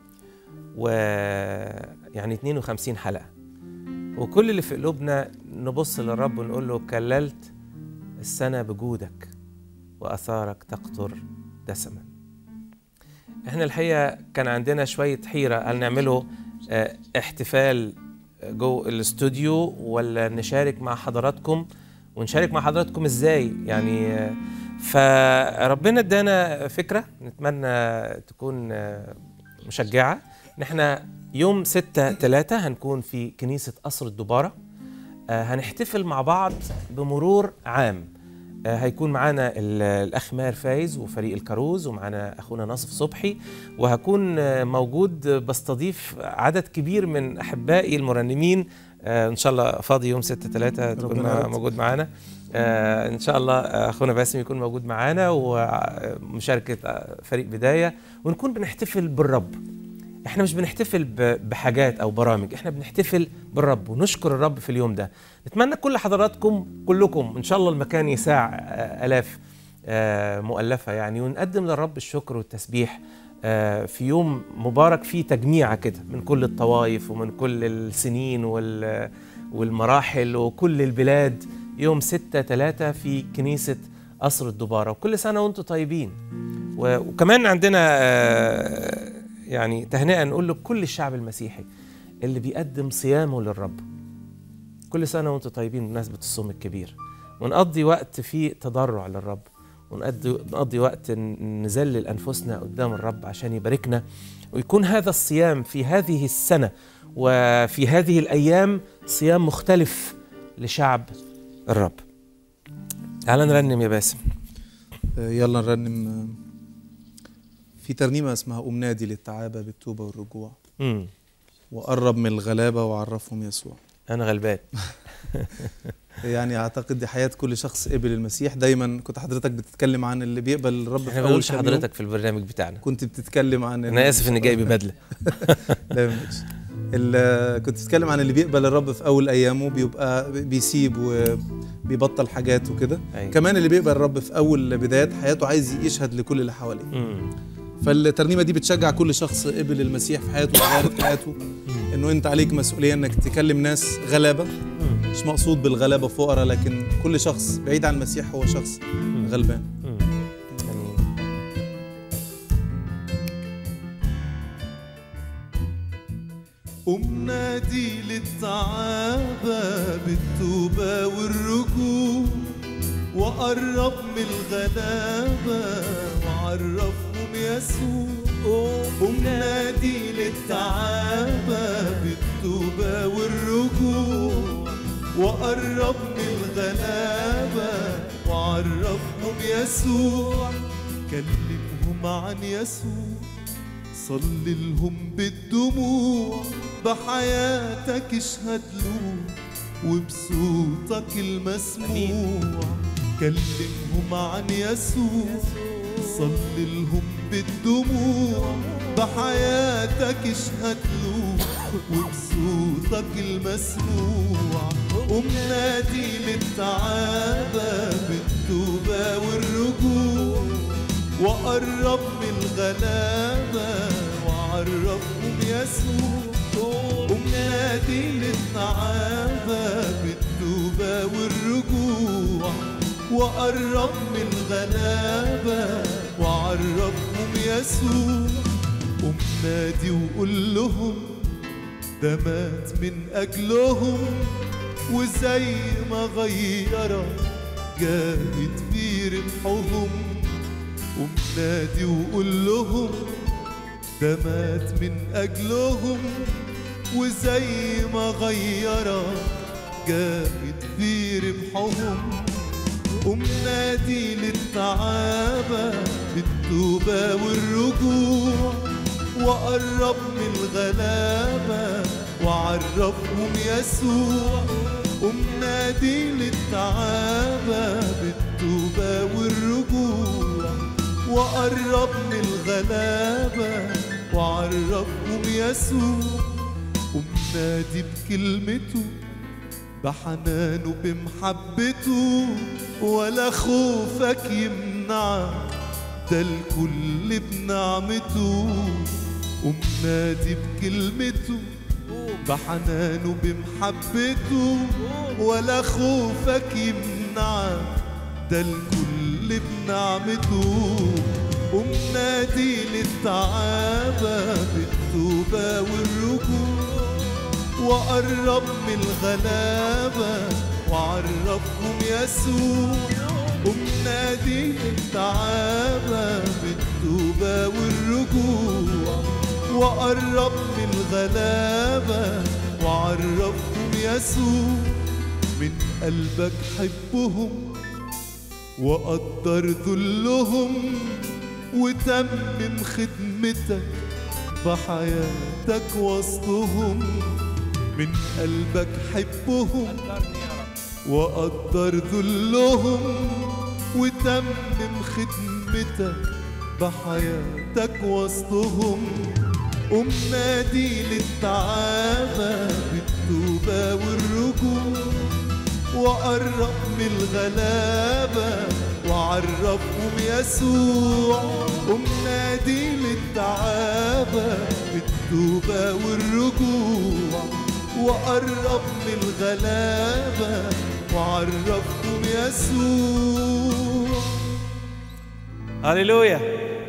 ويعني 52 حلقه وكل اللي في قلوبنا نبص للرب ونقول له كللت السنه بجودك واثارك تقطر دسما احنا الحقيقه كان عندنا شويه حيره هل نعمله آه، احتفال جو الاستوديو ولا نشارك مع حضراتكم ونشارك مع حضراتكم ازاي يعني آه، فربنا ادانا فكره نتمنى تكون آه، مشجعه ان احنا يوم 6 3 هنكون في كنيسه قصر الدباره آه، هنحتفل مع بعض بمرور عام آه، هيكون معانا ال- الاخ ماهر فايز وفريق الكاروز ومعانا اخونا ناصف صبحي وهكون آه، موجود آه، بستضيف عدد كبير من احبائي المرنمين آه، ان شاء الله فاضي يوم 6 3 تكون ربنا يرد. موجود معانا آه، ان شاء الله آه، اخونا باسم يكون موجود معانا ومشاركه آه، فريق بدايه ونكون بنحتفل بالرب احنا مش بنحتفل ب- بحاجات او برامج احنا بنحتفل بالرب ونشكر الرب في اليوم ده نتمنى كل حضراتكم كلكم ان شاء الله المكان يساع آه، الاف آه، مؤلفه يعني ونقدم للرب الشكر والتسبيح آه، في يوم مبارك فيه تجميعه كده من كل الطوائف ومن كل السنين وال- والمراحل وكل البلاد يوم 6 3 في كنيسه قصر الدباره وكل سنه وانتم طيبين و- وكمان عندنا آه، يعني تهنئه نقول لكل الشعب المسيحي اللي بيقدم صيامه للرب كل سنه وانتم طيبين بمناسبه الصوم الكبير ونقضي وقت فيه تضرع للرب ونقضي نقضي وقت ن- نذلل انفسنا قدام الرب عشان يباركنا ويكون هذا الصيام في هذه السنه وفي هذه الايام صيام مختلف لشعب الرب تعال نرنم يا باسم آه، يلا نرنم آه، في ترنيمة اسمها قوم نادي للتعابة بالتوبة والرجوع مم. وقرب من الغلابة وعرفهم يسوع انا غلبان يعني اعتقد دي حياه كل شخص قبل المسيح دايما كنت حضرتك بتتكلم عن اللي بيقبل الرب احنا في ما اول بنقولش كام يوم. حضرتك في البرنامج بتاعنا كنت بتتكلم عن انا اسف اني جاي ببدله لا مش ال- كنت بتتكلم عن اللي بيقبل الرب في اول ايامه بيبقى بيسيب وبيبطل حاجات وكده أيوة. كمان اللي بيقبل الرب في اول بدايات حياته عايز يشهد لكل اللي حواليه مم. فالترنيمه دي بتشجع كل شخص قبل المسيح في حياته وغيرت حياته انه انت عليك مسؤوليه انك تكلم ناس غلابه مش مقصود بالغلابه فقراء لكن كل شخص بعيد عن المسيح هو شخص غلبان قم نادي للتعابة بالتوبة والرجوع وقرب من الغلابة وعرفهم يسوع قم نادي للتعابة بالتوبة والرجوع وقرب من الغلابة وعرفهم يسوع كلمهم عن يسوع صلي لهم بالدموع بحياتك اشهد له وبصوتك المسموع كلمهم عن يسوع صلي لهم بالدموع بحياتك اشهد له وبصوتك المسموع قم نادي للتعابة بالتوبة والرجوع وقرب من الغلابة وعرفهم يسوع قم نادي للتعابة بالتوبة والرجوع وقرب من الغلابة وعرفهم يسوع قم نادي وقول لهم ده مات من أجلهم وزي ما غيرك جاهد في ربحهم قم نادي وقول لهم ده مات من أجلهم وزي ما غيرك جاهد في ربحهم قم نادي للتعابة بالتوبة والرجوع وقرب من الغلابة وعرفهم يسوع قم نادي للتعابة بالتوبة والرجوع وقرب من الغلابة وعرفهم يسوع قم نادي بكلمته بحنانه بمحبته ولا خوفك يمنعك ده الكل بنعمته قم نادي بكلمته بحنانه بمحبته ولا خوفك يمنعك ده الكل بنعمته قم نادي للتعابة بالتوبة والرجوع وقرب من الغلابة وعرفهم يسوع قم نادي للتعابة بالتوبة والرجوع وقرب من الغلابة وعرفهم يسوع من قلبك حبهم وقدر ذلهم وتمم خدمتك بحياتك وسطهم من قلبك حبهم وقدر ذلهم وتمم خدمتك بحياتك وسطهم قم نادي للتعابة بالتوبة والرجوع وقرب من الغلابة وعرفهم يسوع قم نادي للتعابة بالتوبة والرجوع وقرب من الغلابة وعرفهم يسوع هللويا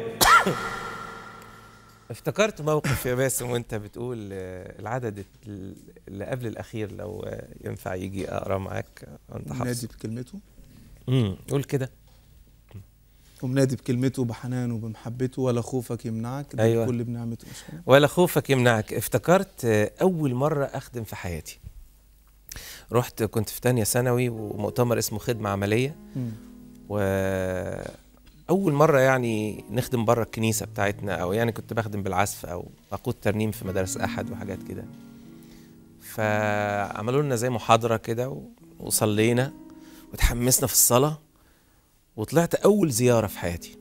افتكرت موقف يا باسم وانت بتقول آه، العدد اللي قبل الاخير لو آه، ينفع يجي اقرا معاك انت قم حافظ نادي بكلمته امم قول كده قم نادي بكلمته بحنانه وبمحبته ولا خوفك يمنعك ده أيوة. الكل بنعمته مش كده؟ ولا خوفك يمنعك افتكرت آه، اول مره اخدم في حياتي رحت كنت في تانية ثانوي ومؤتمر اسمه خدمة عملية مم. وأول مرة يعني نخدم بره الكنيسة بتاعتنا أو يعني كنت بخدم بالعزف أو أقود ترنيم في مدارس أحد وحاجات كده فعملوا لنا زي محاضره كده و- وصلينا وتحمسنا في الصلاه وطلعت اول زياره في حياتي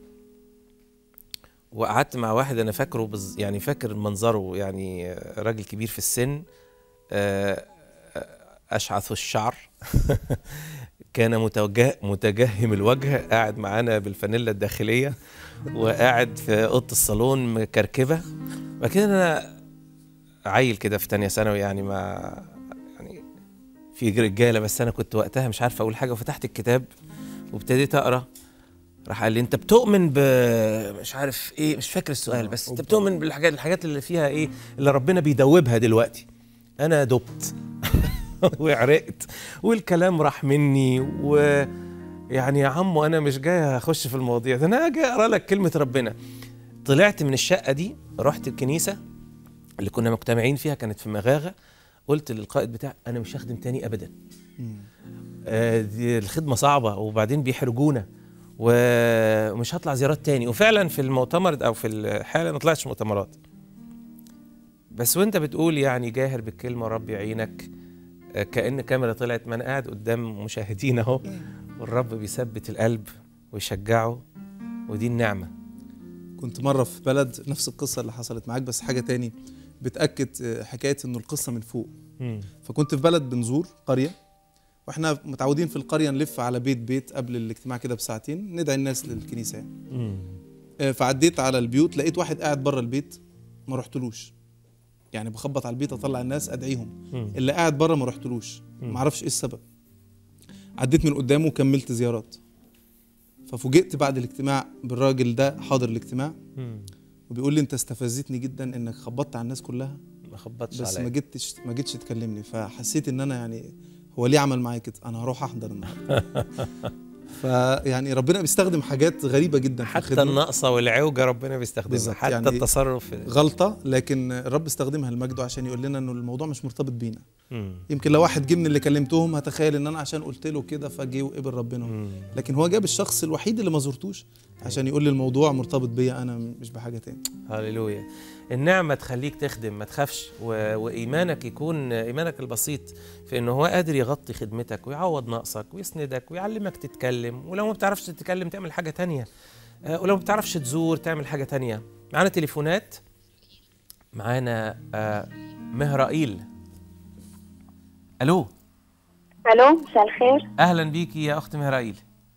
وقعدت مع واحد انا فاكره بز يعني فاكر منظره يعني آه، راجل كبير في السن آه، آه، اشعث الشعر كان متوجه متجهم الوجه قاعد معانا بالفانيلا الداخليه وقاعد في اوضه الصالون مكركبه بعد كده انا عيل كده في تانية ثانوي يعني ما يعني في رجاله بس انا كنت وقتها مش عارف اقول حاجه وفتحت الكتاب وابتديت اقرا راح قال لي انت بتؤمن ب مش عارف ايه مش فاكر السؤال بس انت بتؤمن بالحاجات الحاجات اللي فيها ايه اللي ربنا بيدوبها دلوقتي انا دبت وعرقت والكلام راح مني و يعني يا عمو انا مش جاي اخش في المواضيع ده انا جاي اقرا لك كلمه ربنا طلعت من الشقه دي رحت الكنيسه اللي كنا مجتمعين فيها كانت في مغاغه قلت للقائد بتاعي انا مش هخدم تاني ابدا آه، دي الخدمه صعبه وبعدين بيحرجونا ومش هطلع زيارات تاني وفعلا في المؤتمر او في الحاله ما طلعتش مؤتمرات بس وانت بتقول يعني جاهر بالكلمه ورب يعينك آه، كأن كاميرا طلعت ما انا قاعد قدام مشاهدين اهو والرب بيثبت القلب ويشجعه ودي النعمه كنت مرة في بلد نفس القصة اللي حصلت معاك بس حاجة تاني بتأكد آه، حكاية إنه القصة من فوق مم. فكنت في بلد بنزور قرية واحنا متعودين في القرية نلف على بيت بيت قبل الاجتماع كده بساعتين ندعي الناس للكنيسة يعني مم. آه، فعديت على البيوت لقيت واحد قاعد بره البيت ما رحتلوش يعني بخبط على البيت اطلع الناس ادعيهم مم. اللي قاعد بره ما رحتلوش مم. ما اعرفش ايه السبب عديت من قدامه وكملت زيارات ففوجئت بعد الاجتماع بالراجل ده حاضر الاجتماع مم. وبيقول لي انت استفزتني جدا انك خبطت على الناس كلها ما خبطتش بس عليا. ما جيتش ما جيتش تكلمني فحسيت ان انا يعني هو ليه عمل معايا كده انا هروح احضر النهارده فيعني ربنا بيستخدم حاجات غريبه جدا في حتى الخدمة. النقصه والعوجه ربنا بيستخدمها بالظبط، حتى يعني التصرف غلطه لكن الرب استخدمها لمجده عشان يقول لنا انه الموضوع مش مرتبط بينا مم. يمكن لو واحد جه من اللي كلمتهم هتخيل ان انا عشان قلت له كده فجه وقبل ربنا لكن هو جاب الشخص الوحيد اللي ما زرتوش عشان يقول لي الموضوع مرتبط بيا انا مش بحاجه تاني هللويا النعمة تخليك تخدم ما تخافش و... وإيمانك يكون إيمانك البسيط في إنه هو قادر يغطي خدمتك ويعوض نقصك ويسندك ويعلمك تتكلم ولو ما بتعرفش تتكلم تعمل حاجة تانية آه، ولو ما بتعرفش تزور تعمل حاجة تانية معانا تليفونات معانا آه، مهرائيل ألو الو مساء الخير أهلا بيكي يا أخت مهرائيل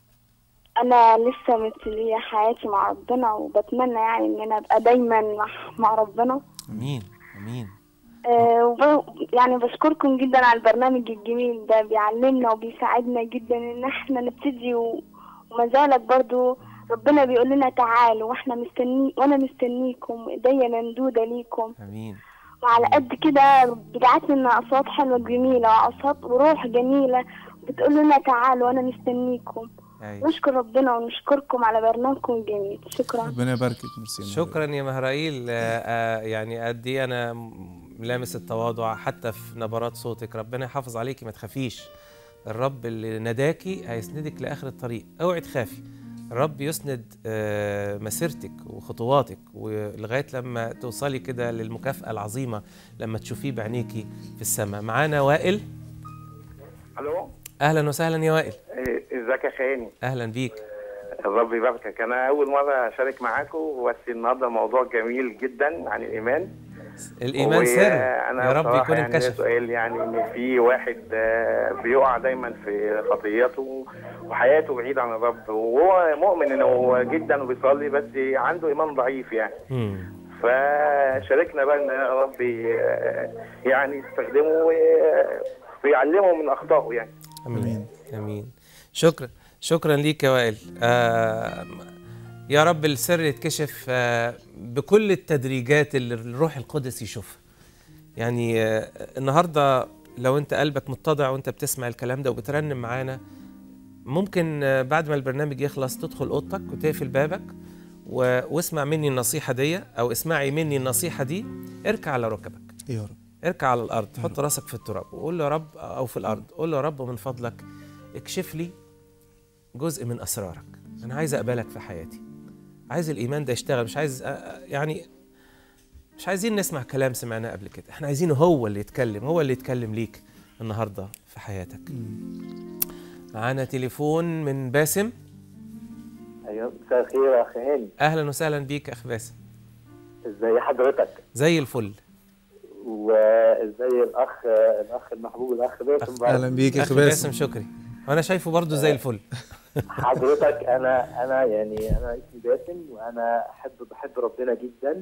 انا لسه مبتديه حياتي مع ربنا وبتمنى يعني ان انا ابقى دايما مع, مع ربنا أمين أمين آه وب... يعني بشكركم جدا على البرنامج الجميل ده بيعلمنا وبيساعدنا جدا ان احنا نبتدي و... وما زالت برضو ربنا بيقول لنا تعالوا واحنا مستني وانا مستنيكم ايديا ممدوده ليكم أمين وعلى قد كده بيبعت لنا اصوات حلوه جميله واصوات وروح جميله بتقول لنا تعالوا وانا مستنيكم أيوة. نشكر ربنا ونشكركم على برنامجكم الجميل شكرا ربنا يباركك ميرسي شكرا يا مهرائيل آه، آه، يعني قد ايه انا م- لامس التواضع حتى في نبرات صوتك ربنا يحافظ عليكي ما تخافيش الرب اللي ناداكي هيسندك لاخر الطريق اوعي تخافي الرب يسند آه، مسيرتك وخطواتك ولغايه لما توصلي كده للمكافاه العظيمه لما تشوفيه بعينيكي في السماء معانا وائل الو اهلا وسهلا يا وائل إيه، ازيك يا خياني اهلا بيك الرب يباركك انا اول مره اشارك معاكم بس النهارده موضوع جميل جدا عن الايمان الايمان سر وأنا يا رب بصراحة يكون يعني ليا انكشف سؤال يعني ان في واحد آه، بيقع دايما في خطيته وحياته بعيد عن الرب وهو مؤمن انه جدا وبيصلي بس عنده ايمان ضعيف يعني مم. فشاركنا بقى ان الرب آه، يعني يستخدمه وي- ويعلمه من اخطائه يعني امين امين شكرا شكرا ليك يا وائل آه يا رب السر يتكشف آه بكل التدريجات اللي الروح القدس يشوفها يعني آه النهارده لو انت قلبك متضع وانت بتسمع الكلام ده وبترنم معانا ممكن آه بعد ما البرنامج يخلص تدخل اوضتك وتقفل بابك و- واسمع مني النصيحه دي او اسمعي مني النصيحه دي اركع على ركبك يا رب اركع على الارض حط راسك في التراب وقول له يا رب او في الارض قول له يا رب من فضلك اكشف لي جزء من اسرارك انا عايز اقبلك في حياتي عايز الايمان ده يشتغل مش عايز أ- أ- يعني مش عايزين نسمع كلام سمعناه قبل كده احنا عايزينه هو اللي يتكلم هو اللي يتكلم ليك النهارده في حياتك معانا تليفون من باسم ايوه مساء الخير يا اخ هاني اهلا وسهلا بيك اخ باسم ازي حضرتك زي الفل وازاي الاخ الاخ المحبوب الاخ باسم برضه. اهلا بيك يا اخ اخي باسم باسم شكري وانا شايفه برضو زي الفل حضرتك انا انا يعني انا اسمي باسم وانا احب بحب ربنا جدا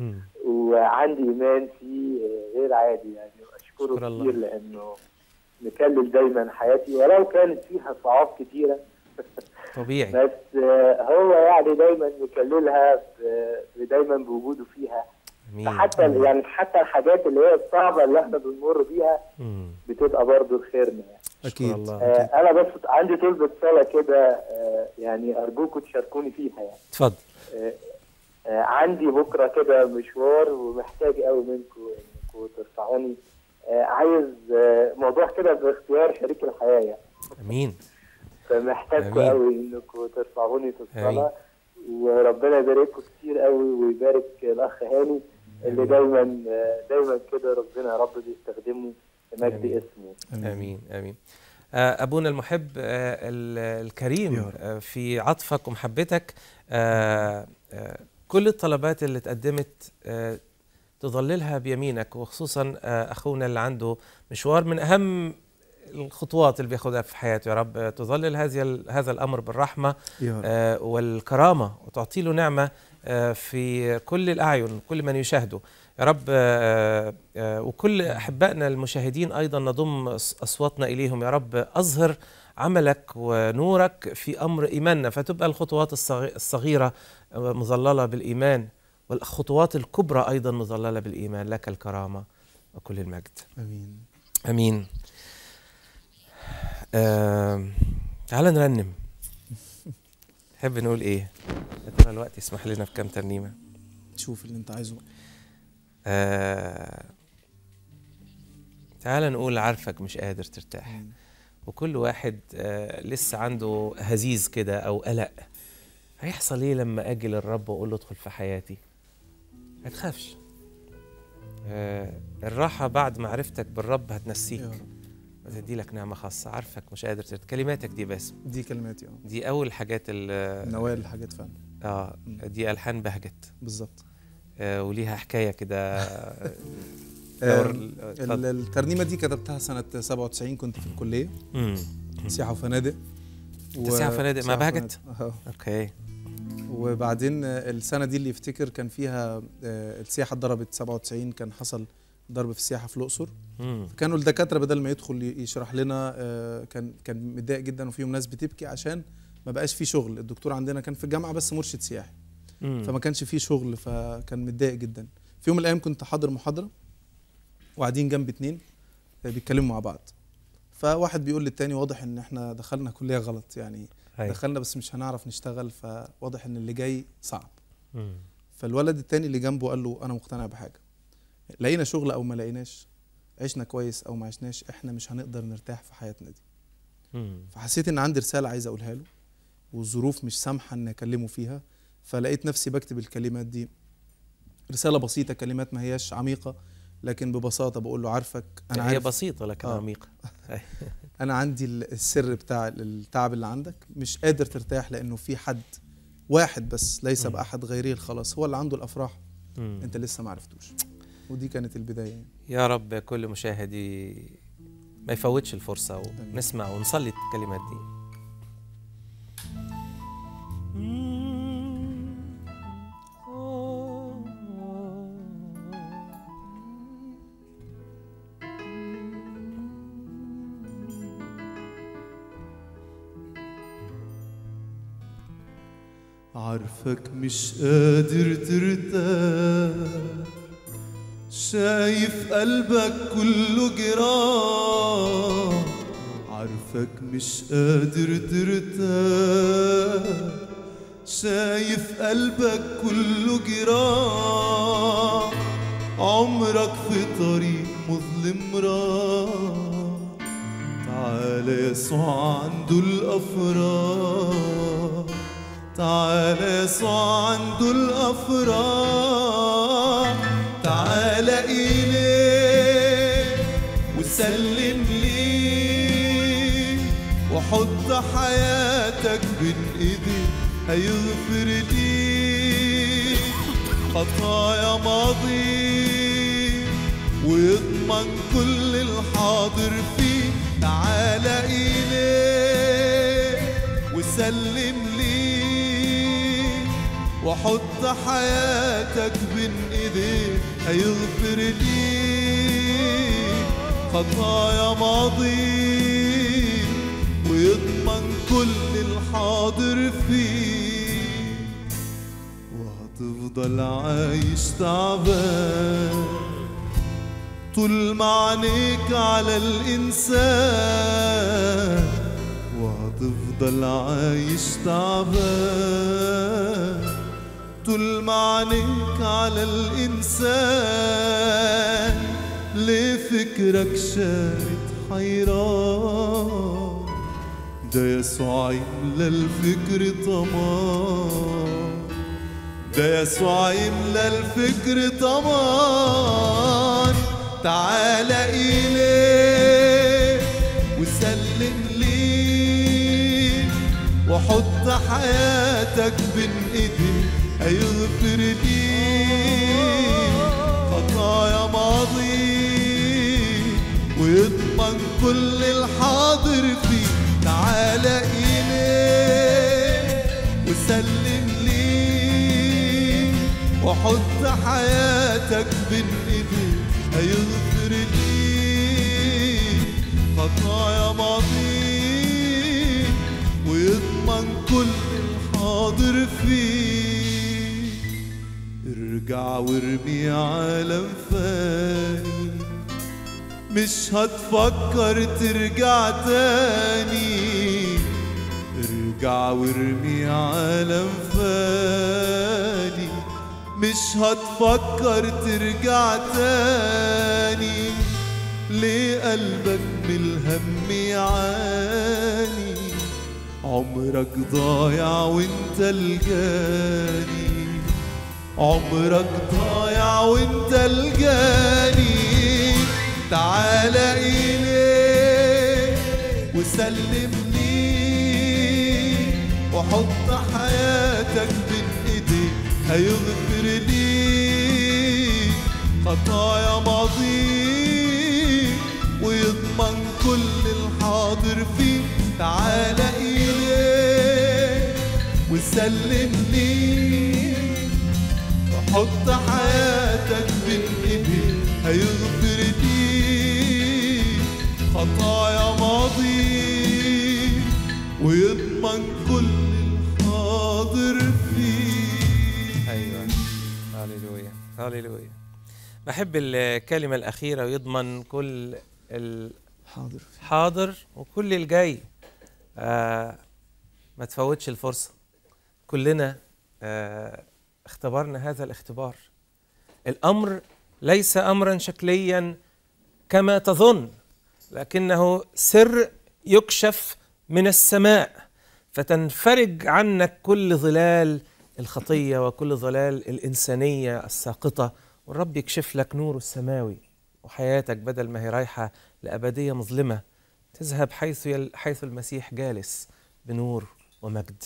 وعندي ايمان فيه غير عادي يعني واشكره شكر الله. كتير لانه مكلل دايما حياتي ولو كانت فيها صعاب كتيره طبيعي بس آه، هو يعني دايما مكللها ب- دايما بوجوده فيها امين حتى يعني حتى الحاجات اللي هي الصعبه اللي احنا بنمر بيها مم. بتبقى برضه خيرنا يعني. اكيد الله. آه انا بس عندي طلبة صلاة كده آه يعني ارجوكم تشاركوني فيها يعني اتفضل آه آه عندي بكره كده مشوار ومحتاج قوي منكم انكم ترفعوني آه عايز آه موضوع كده باختيار شريك الحياه يعني امين فمحتاجكم آمين. قوي انكم ترفعوني في آمين. الصلاه وربنا يبارككم كتير قوي ويبارك الاخ هاني اللي دايما آه، دايما كده ربنا يا رب بيستخدمه لمجد آمين. اسمه امين امين آه، ابونا المحب آه، ال- الكريم آه، في عطفك ومحبتك آه، آه، كل الطلبات اللي اتقدمت آه، تظللها بيمينك وخصوصا آه، اخونا اللي عنده مشوار من اهم الخطوات اللي بياخدها في حياته يا رب آه، تظلل هذه ال- هذا الامر بالرحمه يا رب. آه، والكرامه وتعطي له نعمه آه، في كل الاعين كل من يشاهده يا رب آه، آه، وكل احبائنا المشاهدين ايضا نضم أص- اصواتنا اليهم يا رب اظهر عملك ونورك في امر ايماننا فتبقى الخطوات الصغ- الصغيره آه، مظلله بالايمان والخطوات الكبرى ايضا مظلله بالايمان لك الكرامه وكل المجد امين امين آه تعال نرنم تحب نقول ايه يا ترى الوقت يسمح لنا بكم ترنيمه شوف اللي انت عايزه آه تعال نقول عارفك مش قادر ترتاح وكل واحد آه لسه عنده هزيز كده او قلق هيحصل ايه لما اجي للرب واقول له ادخل في حياتي ما تخافش آه الراحه بعد معرفتك بالرب هتنسيك وتدي لك نعمه خاصه عارفك مش قادر ترتاح كلماتك دي باسم دي كلماتي اه دي اول حاجات ال نوال الحاجات فعلا اه دي الحان بهجت بالظبط آه وليها حكايه كده آه، دور- ال- اتفضل. الترنيمه دي كتبتها سنه 97 كنت في الكليه مم. سياحه وفنادق أنت سياحة وفنادق مع سياحة بهجت؟ وفنادق. اه اوكي وبعدين آه، السنه دي اللي يفتكر كان فيها آه، السياحه اتضربت 97 كان حصل ضرب في السياحه في الاقصر مم. كانوا الدكاتره بدل ما يدخل ي- يشرح لنا آه، كان كان متضايق جدا وفيهم ناس بتبكي عشان ما بقاش في شغل الدكتور عندنا كان في الجامعه بس مرشد سياحي مم. فما كانش فيه شغل فكان متضايق جدا في يوم من الايام كنت حاضر محاضره وقاعدين جنب اتنين آه، بيتكلموا مع بعض فواحد بيقول للتاني واضح ان احنا دخلنا كليه غلط يعني أيوة. دخلنا بس مش هنعرف نشتغل فواضح ان اللي جاي صعب مم. فالولد التاني اللي جنبه قال له انا مقتنع بحاجه لقينا شغل او ما لقيناش عشنا كويس او ما عشناش احنا مش هنقدر نرتاح في حياتنا دي مم. فحسيت ان عندي رساله عايز اقولها له والظروف مش سامحه ان اكلمه فيها فلقيت نفسي بكتب الكلمات دي رساله بسيطه كلمات ما هياش عميقه لكن ببساطه بقول له عارفك انا هي عارف بسيطة لكن آه. عميقة أي. انا عندي ال- السر بتاع التعب اللي عندك مش قادر ترتاح لانه في حد واحد بس ليس مم. باحد غيري الخلاص هو اللي عنده الافراح مم. انت لسه ما عرفتوش ودي كانت البدايه يعني. يا رب كل مشاهد ي- ما يفوتش الفرصة ونسمع ونصلي الكلمات دي عارفك مش قادر ترتاح شايف قلبك كله جراح عارفك مش قادر ترتاح شايف قلبك كله جراح عمرك في طريق مظلم راح تعالى يسوع عنده الأفراح تعالى يسوع عنده الأفراح وسلم ليه وحط حياتك بين ايديه هيغفر ليك خطايا ماضي ويضمن كل الحاضر فيه تعالى إليه وسلم ليه وحط حياتك بين ايديه هيغفر ليك خطايا ماضي ويضمن كل الحاضر فيه وهتفضل عايش تعبان طول ما عينيك على الإنسان وهتفضل عايش تعبان طول ما عينيك على الإنسان ليه فكرك شارد حيران ده يسوع يملى الفكر طمان ده يسوع يملى الفكر طمان تعالى إليه وسلم ليه وحط حياتك بين ايديه هيغفر ليك خطايا ماضي ويضمن كل الحاضر فيه تعالى إليه وسلم ليه وحط حياتك بين ايديه هيغفر ليك خطايا ماضي ويضمن كل الحاضر فيه ارجع وارمي عالم فاني مش هتفكر ترجع تاني ارجع وارمي عالم فاني مش هتفكر ترجع تاني ليه قلبك من الهم يعاني عمرك ضايع وانت الجاني عمرك ضايع وانت الجاني تعالى إليه وسلم ليه وحط حياتك بين ايديه هيغفر ليك خطايا ماضيك ويضمن كل الحاضر فيك تعالى إليه وسلم ليه وحط حياتك بين ايديه هيغفر ليك خطايا ماضي ويضمن كل الحاضر فيه ايوه هللويا هللويا بحب الكلمة الأخيرة ويضمن كل الحاضر حاضر وكل الجاي آه ما تفوتش الفرصة كلنا آه اختبرنا هذا الاختبار الأمر ليس أمرا شكليا كما تظن لكنه سر يكشف من السماء فتنفرج عنك كل ظلال الخطيه وكل ظلال الانسانيه الساقطه والرب يكشف لك نوره السماوي وحياتك بدل ما هي رايحه لابديه مظلمه تذهب حيث يل حيث المسيح جالس بنور ومجد.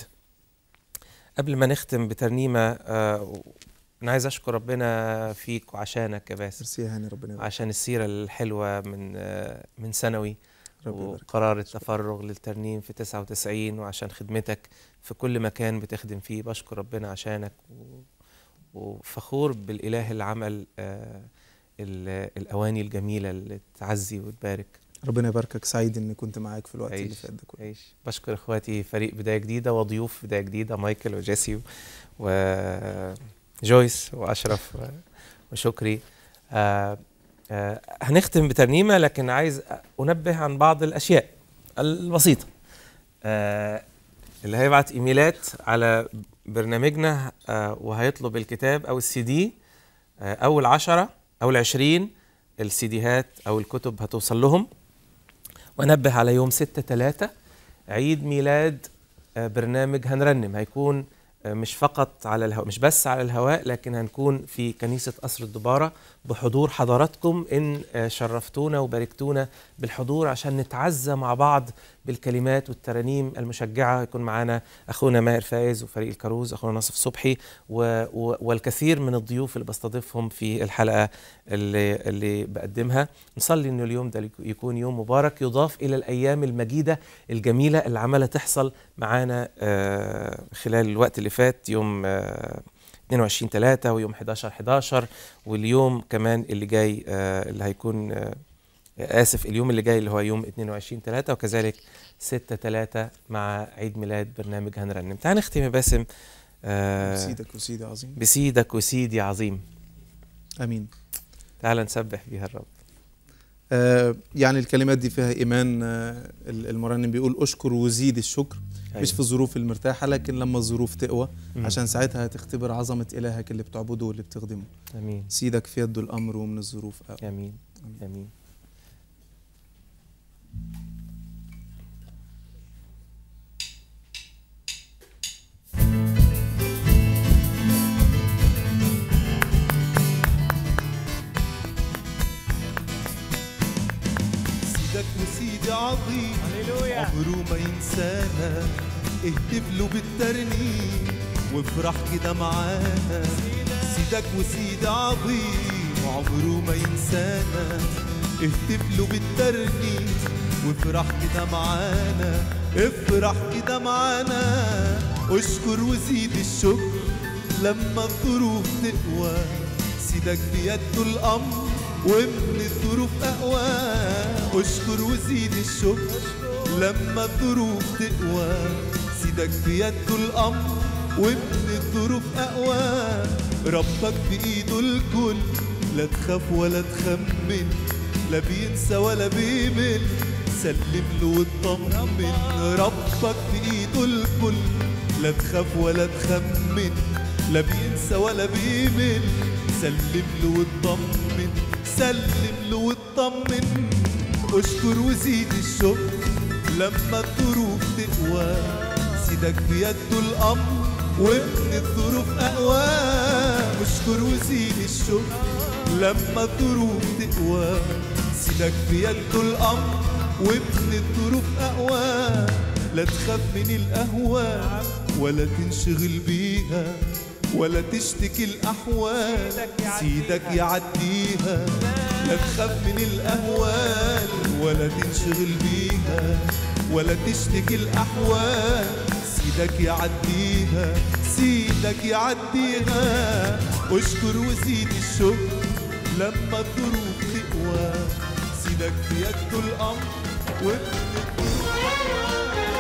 قبل ما نختم بترنيمه آه انا عايز اشكر ربنا فيك وعشانك يا باسم ميرسي يا هاني ربنا يبارك. عشان السيره الحلوه من آه من ثانوي ربنا يبارك. وقرار التفرغ للترنيم في 99 وعشان خدمتك في كل مكان بتخدم فيه بشكر ربنا عشانك و... وفخور بالإله اللي عمل آه ال- الأواني الجميلة اللي تعزي وتبارك ربنا يباركك سعيد اني كنت معاك في الوقت اللي عيش فات ده كله عيش بشكر اخواتي فريق بداية جديدة وضيوف بداية جديدة مايكل وجيسي وجويس وأشرف و- وشكري آه آه هنختم بترنيمة لكن عايز أنبه عن بعض الأشياء البسيطة آه اللي هيبعت إيميلات على برنامجنا آه وهيطلب الكتاب أو السي دي آه أول عشرة أو العشرين السيديهات أو الكتب هتوصل لهم وانبه على يوم 6 3 عيد ميلاد آه، برنامج هنرنم هيكون آه، مش فقط على الهواء مش بس على الهواء لكن هنكون في كنيسة قصر الدبارة بحضور حضراتكم إن آه، شرفتونا وباركتونا بالحضور عشان نتعزى مع بعض بالكلمات والترانيم المشجعة يكون معانا أخونا ماهر فايز وفريق الكروز أخونا ناصف صبحي و و والكثير من الضيوف اللي بستضيفهم في الحلقة اللي, اللي بقدمها نصلي إنه اليوم ده يكون يوم مبارك يضاف إلى الأيام المجيدة الجميلة اللي عمالة تحصل معانا آه، خلال الوقت اللي فات يوم آه، 22 3 ويوم 11 11 واليوم كمان اللي جاي آه، اللي هيكون آه، آسف اليوم اللي جاي اللي هو يوم 22 3 وكذلك 6 3 مع عيد ميلاد برنامج هنرنم تعال نختم يا باسم آه، بسيدك وسيدي عظيم بسيدك وسيدي عظيم امين تعال نسبح بيها الرب آه يعني الكلمات دي فيها ايمان آه المرنم بيقول اشكر وزيد الشكر أيوة. مش في الظروف المرتاحه لكن لما الظروف تقوى مم. عشان ساعتها هتختبر عظمه الهك اللي بتعبده واللي بتخدمه امين سيدك في يده الامر ومن الظروف أقوى. امين امين سيدك وسيدي عظيم عمره ما ينسانا اهتف له بالترنيم وافرح كده معانا سيدك وسيدي عظيم عمره ما ينسانا اهتف له بالترنيم وافرح كده معانا افرح كده معانا اشكر وزيد الشكر لما الظروف تقوى سيدك بيده الامر ومن الظروف اقوى اشكر وزيد الشكر لما الظروف تقوى سيدك بيده الامر ومن الظروف اقوى ربك بايده الكل لا تخاف ولا تخمن لا بينسى ولا بيمل سلم له واطمن ربك بايده الكل لا تخاف ولا تخمن لا بينسى ولا بيمل سلم له واطمن سلم له واطمن اشكر وزيد الشكر لما الظروف تقوى سيدك بيده الامر ومن الظروف اقوى اشكر وزيد الشكر لما الظروف تقوى سيدك بيده الامر ومن الظروف اقوى لا تخاف من الاهوال ولا تنشغل بيها ولا تشتكي الأحوال سيدك يعديها لا تخاف من الأهوال ولا تنشغل بيها ولا تشتكي الأحوال سيدك يعديها سيدك يعديها اشكر وزيد الشكر لما الظروف تقوى سيدك بيده الأمر وابن الظروف